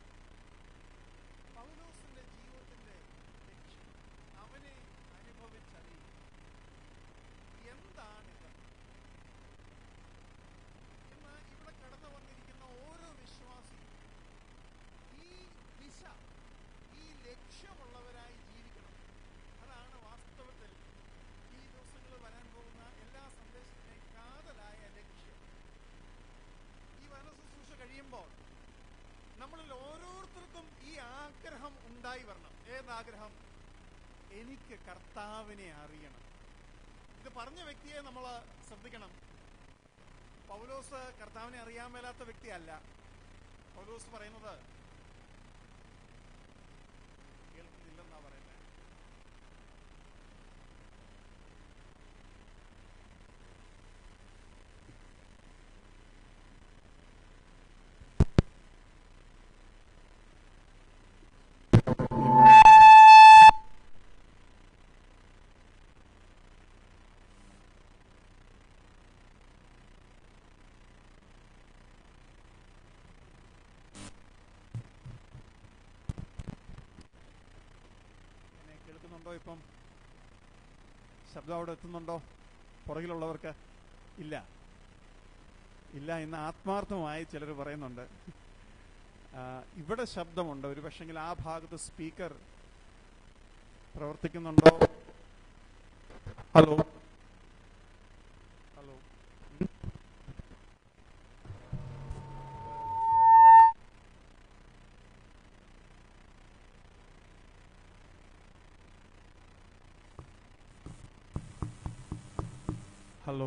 പൗലോസിന്റെ ജീവിതത്തിന്റെ ലക്ഷ്യം അവനെ അനുഭവിച്ചറിയുക എന്താണിത് ഇന്ന് ഇവിടെ കടന്നു വന്നിരിക്കുന്ന ഓരോ വിശ്വാസിയും ഈ ദിശ ഈ ലക്ഷ്യമുള്ളവരായി ജീവിക്കണം അതാണ് വാസ്തവത്തിൽ ഈ ദിവസങ്ങളിൽ വരാൻ പോകുന്ന എല്ലാ സന്ദേശത്തിന്റെയും കാതലായ ലക്ഷ്യം ഈ വചന ശുശ്രൂഷ കഴിയുമ്പോൾ നമ്മളിൽ ഓരോരുത്തർക്കും ഈ ആഗ്രഹം ഉണ്ടായി വരണം ഏതാഗ്രഹം എനിക്ക് കർത്താവിനെ അറിയണം ഇത് പറഞ്ഞ വ്യക്തിയെ നമ്മൾ ശ്രദ്ധിക്കണം പൗലോസ് കർത്താവിനെ അറിയാൻ മേലാത്ത വ്യക്തിയല്ല പൗലോസ് പറയുന്നത് കേൾക്കുന്നില്ലെന്നാ പറയുന്നത് എന്നെ കേൾക്കുന്നുണ്ടോ ഇപ്പം ശബ്ദം അവിടെ എത്തുന്നുണ്ടോ പുറകിലുള്ളവർക്ക് ഇല്ല ഇല്ല ഇന്ന് ആത്മാർത്ഥമായി ചിലർ പറയുന്നുണ്ട് ആ, ഇവിടെ ശബ്ദമുണ്ട് ഒരു പക്ഷെങ്കിൽ ആ ഭാഗത്ത് സ്പീക്കർ പ്രവർത്തിക്കുന്നുണ്ടോ ഹലോ ഹലോ ഉം? ഹലോ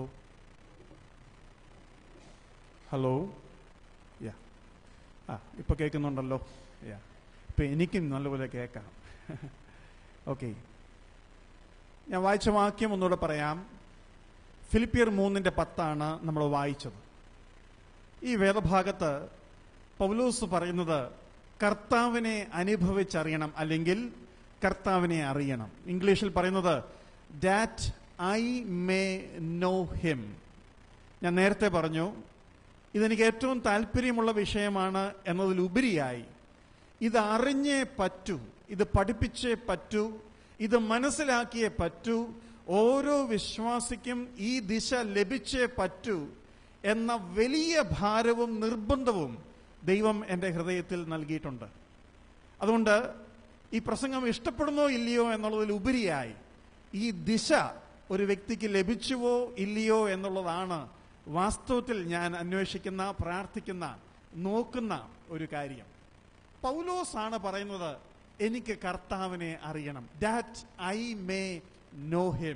ഹലോ യാ ആ ഇപ്പൊ കേൾക്കുന്നുണ്ടല്ലോ യാ ഇപ്പൊ എനിക്കും നല്ലപോലെ കേൾക്കാം ഓക്കെ ഞാൻ വായിച്ച വാക്യം ഒന്നുകൂടെ പറയാം ഫിലിപ്പിയർ മൂന്നിന്റെ പത്താണ് നമ്മൾ വായിച്ചത് ഈ വേദഭാഗത്ത് പൗലോസ് പറയുന്നത് കർത്താവിനെ അനുഭവിച്ചറിയണം അല്ലെങ്കിൽ കർത്താവിനെ അറിയണം ഇംഗ്ലീഷിൽ പറയുന്നത് that I may know him ഞാൻ നേരത്തെ പറഞ്ഞു ഇതെനിക്ക് ഏറ്റവും താല്പര്യമുള്ള വിഷയമാണ് എന്നതിലുപരിയായി ഇത് അറിഞ്ഞേ പറ്റൂ ഇത് പഠിപ്പിച്ചേ പറ്റൂ ഇത് മനസ്സിലാക്കിയേ പറ്റൂ ഓരോ വിശ്വാസിക്കും ഈ ദിശ ലഭിച്ചേ പറ്റൂ എന്ന വലിയ ഭാരവും നിർബന്ധവും ദൈവം എൻ്റെ ഹൃദയത്തിൽ നൽകിയിട്ടുണ്ട് അതുകൊണ്ട് ഈ പ്രസംഗം ഇഷ്ടപ്പെടുന്നോ ഇല്ലയോ എന്നുള്ളതിലുപരിയായി ഈ ദിശ ഒരു വ്യക്തിക്ക് ലഭിച്ചുവോ ഇല്ലയോ എന്നുള്ളതാണ് വാസ്തവത്തിൽ ഞാൻ അന്വേഷിക്കുന്ന പ്രാർത്ഥിക്കുന്ന നോക്കുന്ന ഒരു കാര്യം പൗലോസ് ആണ് പറയുന്നത് എനിക്ക് കർത്താവിനെ അറിയണം that I may know him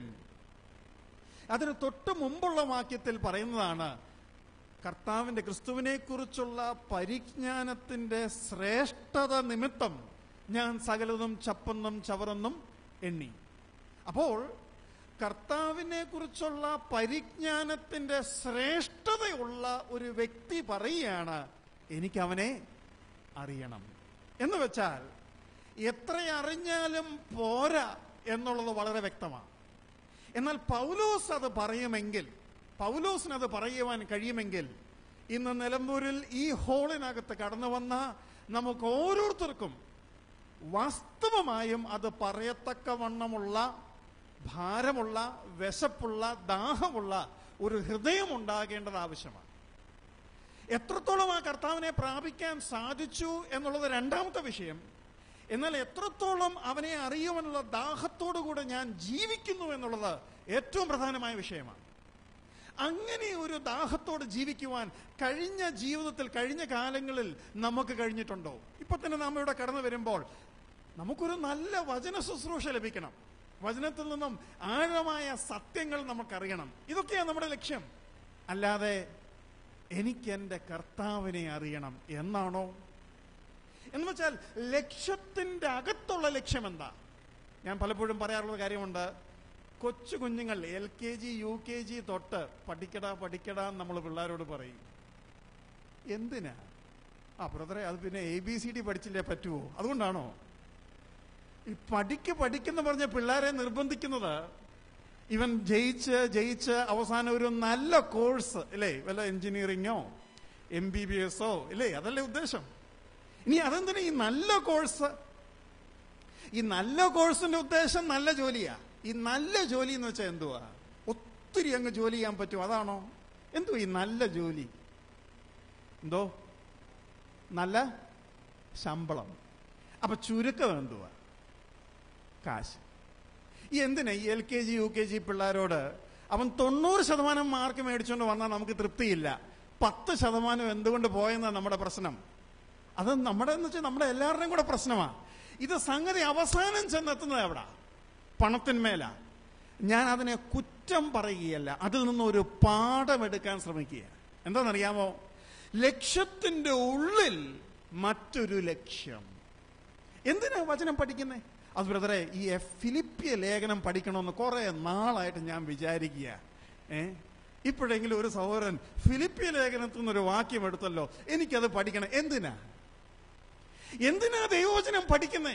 അതിന് തൊട്ട് മുമ്പുള്ള വാക്യത്തിൽ പറയുന്നതാണ് കർത്താവിന്റെ ക്രിസ്തുവിനെ കുറിച്ചുള്ള പരിജ്ഞാനത്തിന്റെ ശ്രേഷ്ഠത നിമിത്തം ഞാൻ സകലതും ചപ്പെന്നും ചവറെന്നും എണ്ണി അപ്പോൾ കർത്താവിനെ കുറിച്ചുള്ള പരിജ്ഞാനത്തിന്റെ ശ്രേഷ്ഠതയുള്ള ഒരു വ്യക്തി പറയുകയാണ് എനിക്ക് അവനെ അറിയണം എന്ന് വെച്ചാൽ എത്ര അറിഞ്ഞാലും പോരാ എന്നുള്ളത് വളരെ വ്യക്തമാണ് എന്നാൽ പൗലോസ് അത് പറയുമെങ്കിൽ പൗലോസിന് അത് പറയുവാൻ കഴിയുമെങ്കിൽ ഇന്ന് നിലമ്പൂരിൽ ഈ ഹോളിനകത്ത് കടന്നു വന്ന നമുക്ക് ഓരോരുത്തർക്കും വാസ്തവമായും അത് പറയത്തക്കവണ്ണമുള്ള ഭാരമുള്ള വിശപ്പുള്ള ദാഹമുള്ള ഒരു ഹൃദയം ഉണ്ടാകേണ്ടത് ആവശ്യമാണ് എത്രത്തോളം ആ കർത്താവിനെ പ്രാപിക്കാൻ സാധിച്ചു എന്നുള്ളത് രണ്ടാമത്തെ വിഷയം എന്നാൽ എത്രത്തോളം അവനെ അറിയുമെന്നുള്ള ദാഹത്തോടുകൂടെ ഞാൻ ജീവിക്കുന്നു എന്നുള്ളത് ഏറ്റവും പ്രധാനമായ വിഷയമാണ് അങ്ങനെ ഒരു ദാഹത്തോട് ജീവിക്കുവാൻ കഴിഞ്ഞ ജീവിതത്തിൽ കഴിഞ്ഞ കാലങ്ങളിൽ നമുക്ക് കഴിഞ്ഞിട്ടുണ്ടോ ഇപ്പൊ തന്നെ നാം ഇവിടെ കടന്നു വരുമ്പോൾ നമുക്കൊരു നല്ല വചന ശുശ്രൂഷ ലഭിക്കണം വചനത്തിൽ നിന്നും ആഴമായ സത്യങ്ങൾ നമുക്കറിയണം ഇതൊക്കെയാണ് നമ്മുടെ ലക്ഷ്യം അല്ലാതെ എനിക്ക് എൻ്റെ കർത്താവിനെ അറിയണം എന്നാണോ എന്ന് വെച്ചാൽ ലക്ഷ്യത്തിന്റെ അകത്തുള്ള ലക്ഷ്യം എന്താ ഞാൻ പലപ്പോഴും പറയാറുള്ള കാര്യമുണ്ട് കൊച്ചു കുഞ്ഞുങ്ങൾ L K G U K G തൊട്ട് പഠിക്കടാ പഠിക്കടാ നമ്മൾ പിള്ളേരോട് പറയും എന്തിനാ ആ ബ്രദറെ അത് പിന്നെ എ ബി സി ഡി പഠിച്ചില്ലേ പറ്റുമോ അതുകൊണ്ടാണോ ഈ പഠിക്ക് പഠിക്കുന്ന പറഞ്ഞ പിള്ളേരെ നിർബന്ധിക്കുന്നത് ഇവൻ ജയിച്ച് ജയിച്ച് അവസാനം ഒരു നല്ല കോഴ്സ് അല്ലേ വല്ല എഞ്ചിനീയറിങ്ങോ എം ബി ബി എസോ ഇല്ലേ അതല്ലേ ഉദ്ദേശം ഇനി അതെന്തിനാ ഈ നല്ല കോഴ്സ് ഈ നല്ല കോഴ്സിന്റെ ഉദ്ദേശം നല്ല ജോലിയാ ഈ നല്ല ജോലി എന്ന് വെച്ചാൽ എന്തുവാ ഒത്തിരി അങ്ങ് ജോലി ചെയ്യാൻ പറ്റും അതാണോ എന്തുവാ ഈ നല്ല ജോലി എന്തോ നല്ല ശമ്പളം അപ്പൊ ചുരുക്കം എന്തുവാ കാശ് ഈ എന്തിനാ ഈ L K G U K G പിള്ളേരോട് അവൻ തൊണ്ണൂറ് ശതമാനം മാർക്ക് മേടിച്ചുകൊണ്ട് വന്നാൽ നമുക്ക് തൃപ്തിയില്ല പത്ത് ശതമാനം എന്തുകൊണ്ട് പോയെന്നാണ് നമ്മുടെ പ്രശ്നം അത് നമ്മുടെ എന്ന് വെച്ചാൽ നമ്മുടെ എല്ലാവരുടെയും കൂടെ പ്രശ്നമാണ് ഇത് സംഗതി അവസാനം ചെന്നെത്തുന്നത് എവിടാ പണത്തിന്മേല ഞാൻ അതിനെ കുറ്റം പറയുകയല്ല അതിൽ നിന്ന് ഒരു പാഠമെടുക്കാൻ ശ്രമിക്കുക എന്താണെന്നറിയാമോ ലക്ഷ്യത്തിന്റെ ഉള്ളിൽ മറ്റൊരു ലക്ഷ്യം എന്തിനാ വചനം പഠിക്കുന്നേ അത് ബ്രദറെ ഈ ഫിലിപ്പിയ ലേഖനം പഠിക്കണമെന്ന് കുറെ നാളായിട്ട് ഞാൻ വിചാരിക്കുക ഏ ഇപ്പോഴെങ്കിലും ഒരു സഹോദരൻ ഫിലിപ്പിയ ലേഖനത്തിൽ നിന്നൊരു വാക്യം എടുത്തല്ലോ എനിക്കത് പഠിക്കണം എന്തിനാ എന്തിനാ ദൈവവചനം പഠിക്കുന്നേ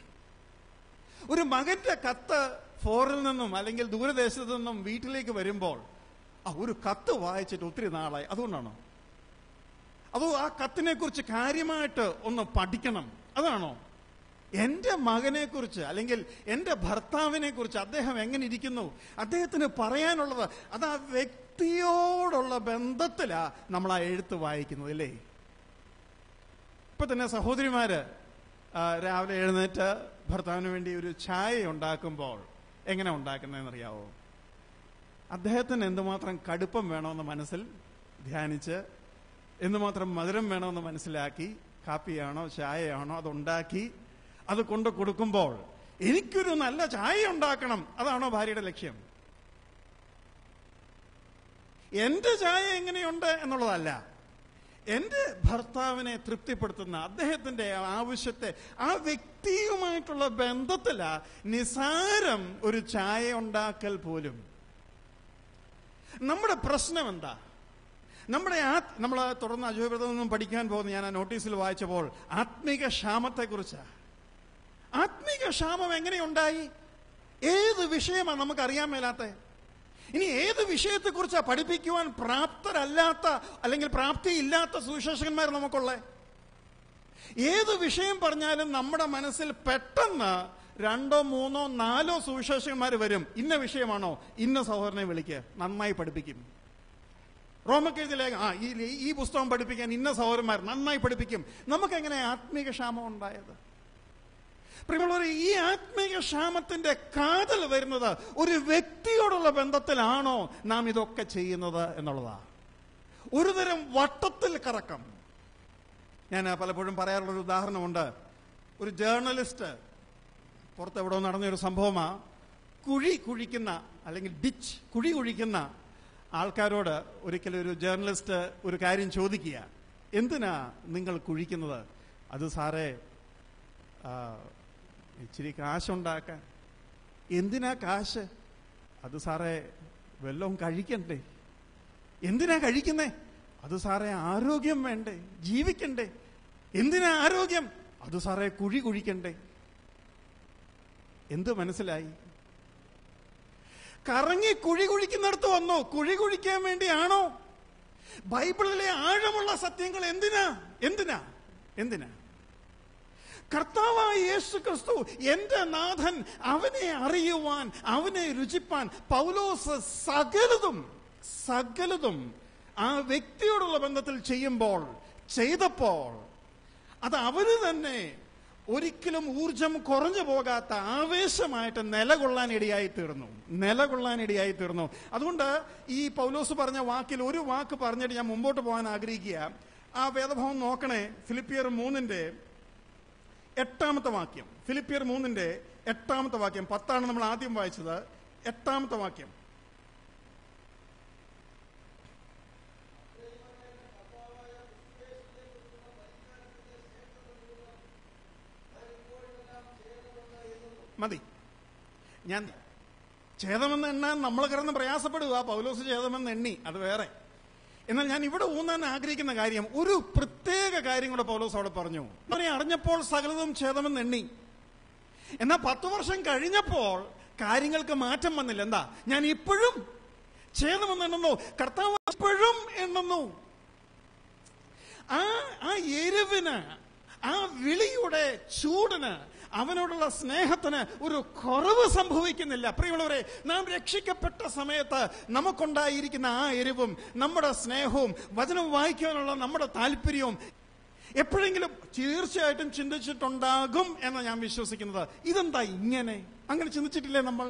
ഒരു മകന്റെ കത്ത് ഫോറിൽ നിന്നും അല്ലെങ്കിൽ ദൂരദേശത്തു നിന്നും വീട്ടിലേക്ക് വരുമ്പോൾ ആ ഒരു കത്ത് വായിച്ചിട്ട് ഒത്തിരി നാളായി അതുകൊണ്ടാണോ അതോ ആ കത്തിനെ കുറിച്ച് കാര്യമായിട്ട് ഒന്ന് പഠിക്കണം അതാണോ എന്റെ മകനെ കുറിച്ച് അല്ലെങ്കിൽ എന്റെ ഭർത്താവിനെ കുറിച്ച് അദ്ദേഹം എങ്ങനെ ഇരിക്കുന്നു അദ്ദേഹത്തിന് പറയാനുള്ളത് അത് ആ വ്യക്തിയോടുള്ള ബന്ധത്തിലാ നമ്മൾ ആ എഴുത്ത് വായിക്കുന്നത് അല്ലേ ഇപ്പൊ തന്നെ സഹോദരിമാര് ആ, രാവിലെ എഴുന്നേറ്റ് ഭർത്താവിന് വേണ്ടി ഒരു ചായ ഉണ്ടാക്കുമ്പോൾ എങ്ങനെ ഉണ്ടാക്കുന്നതെന്ന് അറിയാവോ അദ്ദേഹത്തിന് എന്തുമാത്രം കടുപ്പം വേണമെന്ന് മനസ്സിൽ ധ്യാനിച്ച് എന്തുമാത്രം മധുരം വേണമെന്ന് മനസ്സിലാക്കി കാപ്പിയാണോ ചായയാണോ അതുണ്ടാക്കി അത് കൊണ്ട് കൊടുക്കുമ്പോൾ എനിക്കൊരു നല്ല ചായ ഉണ്ടാക്കണം അതാണോ ഭാര്യയുടെ ലക്ഷ്യം എന്റെ ചായ എങ്ങനെയുണ്ട് എന്നുള്ളതല്ല എന്റെ ഭർത്താവിനെ തൃപ്തിപ്പെടുത്തുന്ന അദ്ദേഹത്തിന്റെ ആവശ്യത്തെ ആ വ്യക്തിയുമായിട്ടുള്ള ബന്ധത്തില നിസാരം ഒരു ചായ ഉണ്ടാക്കൽ പോലും നമ്മുടെ പ്രശ്നം എന്താ നമ്മുടെ ആ നമ്മൾ തുടർന്ന് അജോബ്രതം നിന്നും പഠിക്കാൻ പോകുന്ന ഞാൻ ആ നോട്ടീസിൽ വായിച്ചപ്പോൾ ആത്മീക ക്ഷാമത്തെക്കുറിച്ച് ആത്മീക ക്ഷാമം എങ്ങനെയുണ്ടായി ഏത് വിഷയമാണ് നമുക്കറിയാൻ മേലാത്ത ഇനി ഏത് വിഷയത്തെക്കുറിച്ചാണ് പഠിപ്പിക്കുവാൻ പ്രാപ്തരല്ലാത്ത അല്ലെങ്കിൽ പ്രാപ്തിയില്ലാത്ത സുവിശേഷകന്മാർ നമുക്കുള്ളേ ഏത് വിഷയം പറഞ്ഞാലും നമ്മുടെ മനസ്സിൽ പെട്ടെന്ന് രണ്ടോ മൂന്നോ നാലോ സുവിശേഷകന്മാർ വരും ഇന്ന വിഷയമാണോ ഇന്ന സഹോദരനെ വിളിക്കുക നന്നായി പഠിപ്പിക്കും റോമക്കെഴുതി ലേഖനം ആ ഈ ഈ പുസ്തകം പഠിപ്പിക്കാൻ ഇന്ന സഹോദരന്മാർ നന്നായി പഠിപ്പിക്കും നമുക്ക് എങ്ങനെ ആത്മീക ക്ഷാമം ഉണ്ടായത് പ്രിയമുള്ളവർ ഈ ആത്മീയ ക്ഷാമത്തിന്റെ കാതൽ വരുന്നത് ഒരു വ്യക്തിയോടുള്ള ബന്ധത്തിലാണോ നാം ഇതൊക്കെ ചെയ്യുന്നത് എന്നുള്ളതാ ഒരുതരം വട്ടത്തിൽ കറക്കം ഞാൻ പലപ്പോഴും പറയാറുള്ള ഒരു ഉദാഹരണമുണ്ട് ഒരു ജേർണലിസ്റ്റ് പുറത്ത് എവിടെ നടന്നൊരു സംഭവമാ കുഴി കുഴിക്കുന്ന അല്ലെങ്കിൽ ഡിച്ച് കുഴി കുഴിക്കുന്ന ആൾക്കാരോട് ഒരിക്കലും ഒരു ജേർണലിസ്റ്റ് ഒരു കാര്യം ചോദിക്കുക എന്തിനാ നിങ്ങൾ കുഴിക്കുന്നത് അത് സാറേ ആ, ഇച്ചിരി കാശുണ്ടാക്കാൻ എന്തിനാ കാശ് അത് സാറേ വല്ലതും കഴിക്കണ്ടേ എന്തിനാ കഴിക്കുന്നേ അത് സാറേ ആരോഗ്യം വേണ്ടേ ജീവിക്കണ്ടേ എന്തിനാ ആരോഗ്യം അത് സാറേ കുഴി കുഴിക്കണ്ടേ എന്ത് മനസ്സിലായി കറങ്ങി കുഴി കുഴിക്കുന്നിടത്ത് വന്നോ കുഴി കുഴിക്കാൻ വേണ്ടിയാണോ ബൈബിളിലെ ആഴമുള്ള സത്യങ്ങൾ എന്തിനാ എന്തിനാ എന്തിനാ കർത്താവായ യേശു ക്രിസ്തു എന്റെ നാഥൻ അവനെ അറിയുവാൻ അവനെ രുചിപ്പാൻ പൗലോസ് സകലതും സകലതും ആ വ്യക്തിയോടുള്ള ബന്ധത്തിൽ ചെയ്യുമ്പോൾ ചെയ്തപ്പോൾ അത് അവന് തന്നെ ഒരിക്കലും ഊർജം കുറഞ്ഞു പോകാത്ത ആവേശമായിട്ട് നിലകൊള്ളാൻ ഇടയായി തീർന്നു നിലകൊള്ളാൻ ഇടയായി തീർന്നു അതുകൊണ്ട് ഈ പൗലോസ് പറഞ്ഞ വാക്കിൽ ഒരു വാക്ക് പറഞ്ഞിട്ട് ഞാൻ മുമ്പോട്ട് പോകാൻ ആഗ്രഹിക്കുക ആ വേദഭാവം നോക്കണേ ഫിലിപ്പിയർ മൂന്നിന്റെ എട്ടാമത്തെ വാക്യം ഫിലിപ്പിയർ മൂന്നിന്റെ എട്ടാമത്തെ വാക്യം പത്താണ് നമ്മൾ ആദ്യം വായിച്ചത് എട്ടാമത്തെ വാക്യം മതി ഞാൻ ഛേദമെന്ന് എണ്ണാൻ നമ്മൾ കിടന്ന് പ്രയാസപ്പെടുക പൗലോസ് ഛേദമെന്ന് എണ്ണി അത് വേറെ എന്നാൽ ഞാൻ ഇവിടെ ഊന്നാൻ ആഗ്രഹിക്കുന്ന കാര്യം ഒരു പ്രത്യേക കാര്യം കൂടെ പൗലോസ് അവിടെ പറഞ്ഞു അവനെ അറിഞ്ഞപ്പോൾ സകലതും ഛേദമെന്ന് എണ്ണി എന്നാൽ പത്തു വർഷം കഴിഞ്ഞപ്പോൾ കാര്യങ്ങൾക്ക് മാറ്റം വന്നില്ല എന്താ ഞാൻ ഇപ്പോഴും ഛേദമെന്ന് എണ്ണുന്നു കർത്താവ് ഇപ്പോഴും എണ്ണുന്നു ആ ആ എരിവിന് ആ വിളിയുടെ ചൂടിന് അവനോടുള്ള സ്നേഹത്തിന് ഒരു കുറവ് സംഭവിക്കുന്നില്ല പ്രിയമുള്ളവരെ നാം രക്ഷിക്കപ്പെട്ട സമയത്ത് നമുക്കുണ്ടായിരിക്കുന്ന ആ എരിവും നമ്മുടെ സ്നേഹവും വചനം വായിക്കാനുള്ള നമ്മുടെ താല്പര്യവും എപ്പോഴെങ്കിലും തീർച്ചയായിട്ടും ചിന്തിച്ചിട്ടുണ്ടാകും എന്ന് ഞാൻ വിശ്വസിക്കുന്നത് ഇതെന്താ ഇങ്ങനെ അങ്ങനെ ചിന്തിച്ചിട്ടില്ലേ നമ്മൾ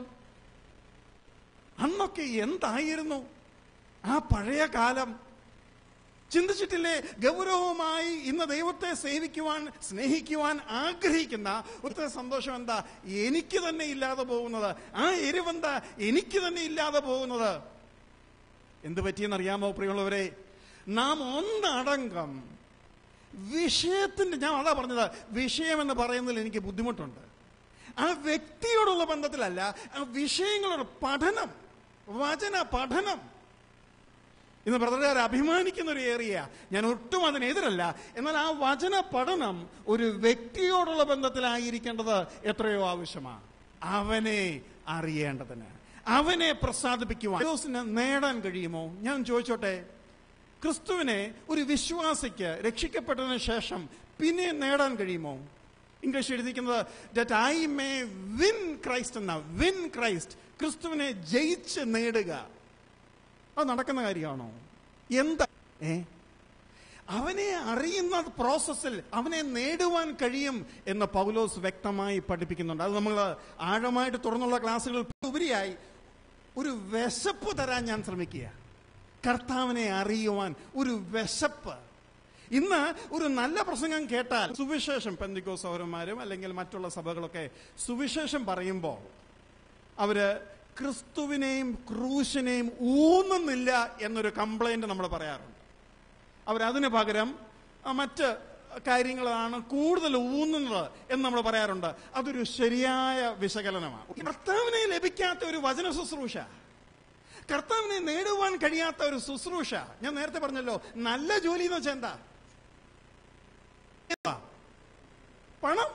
അന്നൊക്കെ എന്തായിരുന്നു ആ പഴയ കാലം ചിന്തിച്ചിട്ടില്ലേ ഗൗരവമായി ഇന്ന് ദൈവത്തെ സേവിക്കുവാൻ സ്നേഹിക്കുവാൻ ആഗ്രഹിക്കുന്ന ഒരു സന്തോഷം എന്താ എനിക്ക് തന്നെ ഇല്ലാതെ പോകുന്നത് ആ എരിവെന്താ എനിക്ക് തന്നെ ഇല്ലാതെ പോകുന്നത് എന്ത് പറ്റിയെന്നറിയാമോ പ്രിയമുള്ളവരെ നാം ഒന്നടങ്കം വിഷയത്തിന്റെ ഞാൻ അതാ പറഞ്ഞത് വിഷയം എന്ന് പറയുന്നതിൽ എനിക്ക് ബുദ്ധിമുട്ടുണ്ട് ആ വ്യക്തിയോടുള്ള ബന്ധത്തിലല്ല ആ വിഷയങ്ങളുടെ പഠനം വചന പഠനം ഇന്ന് ബ്രദറുകാർ അഭിമാനിക്കുന്ന ഒരു ഏറിയ ഞാൻ ഒട്ടും അതിനെതിരല്ല എന്നാൽ ആ വചന പഠനം ഒരു വ്യക്തിയോടുള്ള ബന്ധത്തിലായിരിക്കേണ്ടത് എത്രയോ ആവശ്യമാണ് അവനെ അറിയേണ്ടതിന് അവനെ പ്രസാദിപ്പിക്കുവാൻ പൗലോസിന് നേടാൻ കഴിയുമോ ഞാൻ ചോദിച്ചോട്ടെ ക്രിസ്തുവിനെ ഒരു വിശ്വാസിക്ക് രക്ഷിക്കപ്പെട്ടതിന് ശേഷം പിന്നെ നേടാൻ കഴിയുമോ ഇംഗ്ലീഷ് എഴുതിക്കുന്നത് that I may win Christ എന്ന വിൻ ക്രൈസ്റ്റ് ക്രിസ്തുവിനെ ജയിച്ച് നേടുക അത് നടക്കുന്ന കാര്യമാണോ എന്താ ഏ അവനെ അറിയുന്ന പ്രോസസ്സിൽ അവനെ നേടുവാൻ കഴിയും എന്ന് പൗലോസ് വ്യക്തമായി പഠിപ്പിക്കുന്നുണ്ട് അത് നമ്മൾ ആഴമായിട്ട് തുറന്നുള്ള ക്ലാസ്സുകളിൽ ഉപരിയായി ഒരു വിശപ്പ് തരാൻ ഞാൻ ശ്രമിക്കുക കർത്താവിനെ അറിയുവാൻ ഒരു വിശപ്പ് ഇന്ന് ഒരു നല്ല പ്രസംഗം കേട്ടാൽ സുവിശേഷം പെന്തിക്കോ സൗരന്മാരും അല്ലെങ്കിൽ മറ്റുള്ള സഭകളൊക്കെ സുവിശേഷം പറയുമ്പോൾ അവര് ക്രിസ്തുവിനെയും ക്രൂശിനെയും ഊന്നുന്നില്ല എന്നൊരു കംപ്ലൈന്റ് നമ്മൾ പറയാറുണ്ട് അവരതിന് പകരം ആ, മറ്റ് കാര്യങ്ങളാണ് കൂടുതൽ ഊന്നുന്നത് എന്ന് നമ്മൾ പറയാറുണ്ട് അതൊരു ശരിയായ വിശകലനമാണ് കർത്താവിനെ ലഭിക്കാത്ത ഒരു വചന ശുശ്രൂഷ കർത്താവിനെ നേടുവാൻ കഴിയാത്ത ഒരു ശുശ്രൂഷ ഞാൻ നേരത്തെ പറഞ്ഞല്ലോ നല്ല ജോലി എന്ന് വെച്ചാൽ എന്താ എന്താ? പണം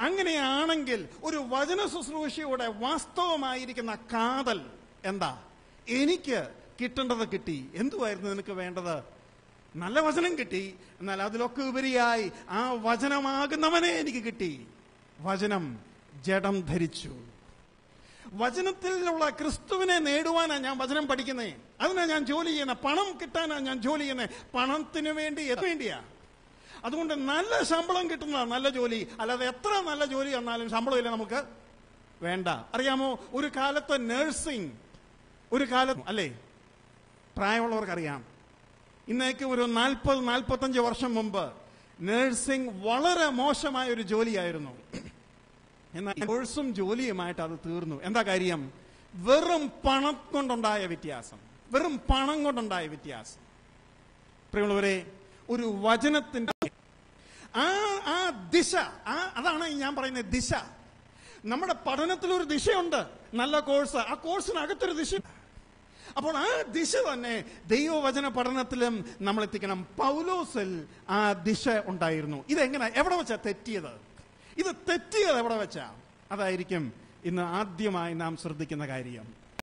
അങ്ങനെയാണെങ്കിൽ ഒരു വചന ശുശ്രൂഷയുടെ വാസ്തവമായിരിക്കുന്ന കാതൽ എന്താ എനിക്ക് കിട്ടേണ്ടത് കിട്ടി എന്തുവായിരുന്നു നിനക്ക് വേണ്ടത് നല്ല വചനം കിട്ടി എന്നാൽ അതിലൊക്കെ ഉപരിയായി ആ വചനമാകുന്നവനെ എനിക്ക് കിട്ടി വചനം ജഡം ധരിച്ചു വചനത്തിലുള്ള ക്രിസ്തുവിനെ നേടുവാനാണ് ഞാൻ വചനം പഠിക്കുന്നേ അതിനാ ഞാൻ ജോലി ചെയ്യുന്നത് പണം കിട്ടാനാ ഞാൻ ജോലി ചെയ്യുന്നത് പണത്തിന് വേണ്ടി എത്ര വേണ്ടിയാ അതുകൊണ്ട് നല്ല ശമ്പളം കിട്ടുന്ന നല്ല ജോലി അല്ലാതെ എത്ര നല്ല ജോലി വന്നാലും ശമ്പളമില്ല നമുക്ക് വേണ്ട അറിയാമോ ഒരു കാലത്ത് നഴ്സിംഗ് ഒരു കാലത്ത് അല്ലേ പ്രായമുള്ളവർക്കറിയാം ഇന്നേക്ക് ഒരു നാൽപ്പത് നാൽപ്പത്തഞ്ച് വർഷം മുമ്പ് നഴ്സിംഗ് വളരെ മോശമായ ഒരു ജോലിയായിരുന്നു എന്നാൽ കോഴ്സും ജോലിയുമായിട്ട് അത് തീർന്നു എന്താ കാര്യം വെറും പണം കൊണ്ടുണ്ടായ വ്യത്യാസം വെറും പണം കൊണ്ടുണ്ടായ വ്യത്യാസം പ്രിയമുള്ളവരെ ഒരു വചനത്തിന്റെ ആ ആ ദിശ ആ അതാണ് ഞാൻ പറയുന്ന ദിശ നമ്മുടെ പഠനത്തിൽ ഒരു ദിശയുണ്ട് നല്ല കോഴ്സ് ആ കോഴ്സിനകത്തൊരു ദിശ അപ്പോൾ ആ ദിശ തന്നെ ദൈവവചന പഠനത്തിലും നമ്മൾ എത്തിക്കണം പൗലോസിൽ ആ ദിശ ഉണ്ടായിരുന്നു ഇതെങ്ങനെ എവിടെ വെച്ചാ തെറ്റിയത് ഇത് തെറ്റിയത് എവിടെ വെച്ചാ അതായിരിക്കും ഇന്ന് ആദ്യമായി നാം ശ്രദ്ധിക്കുന്ന കാര്യം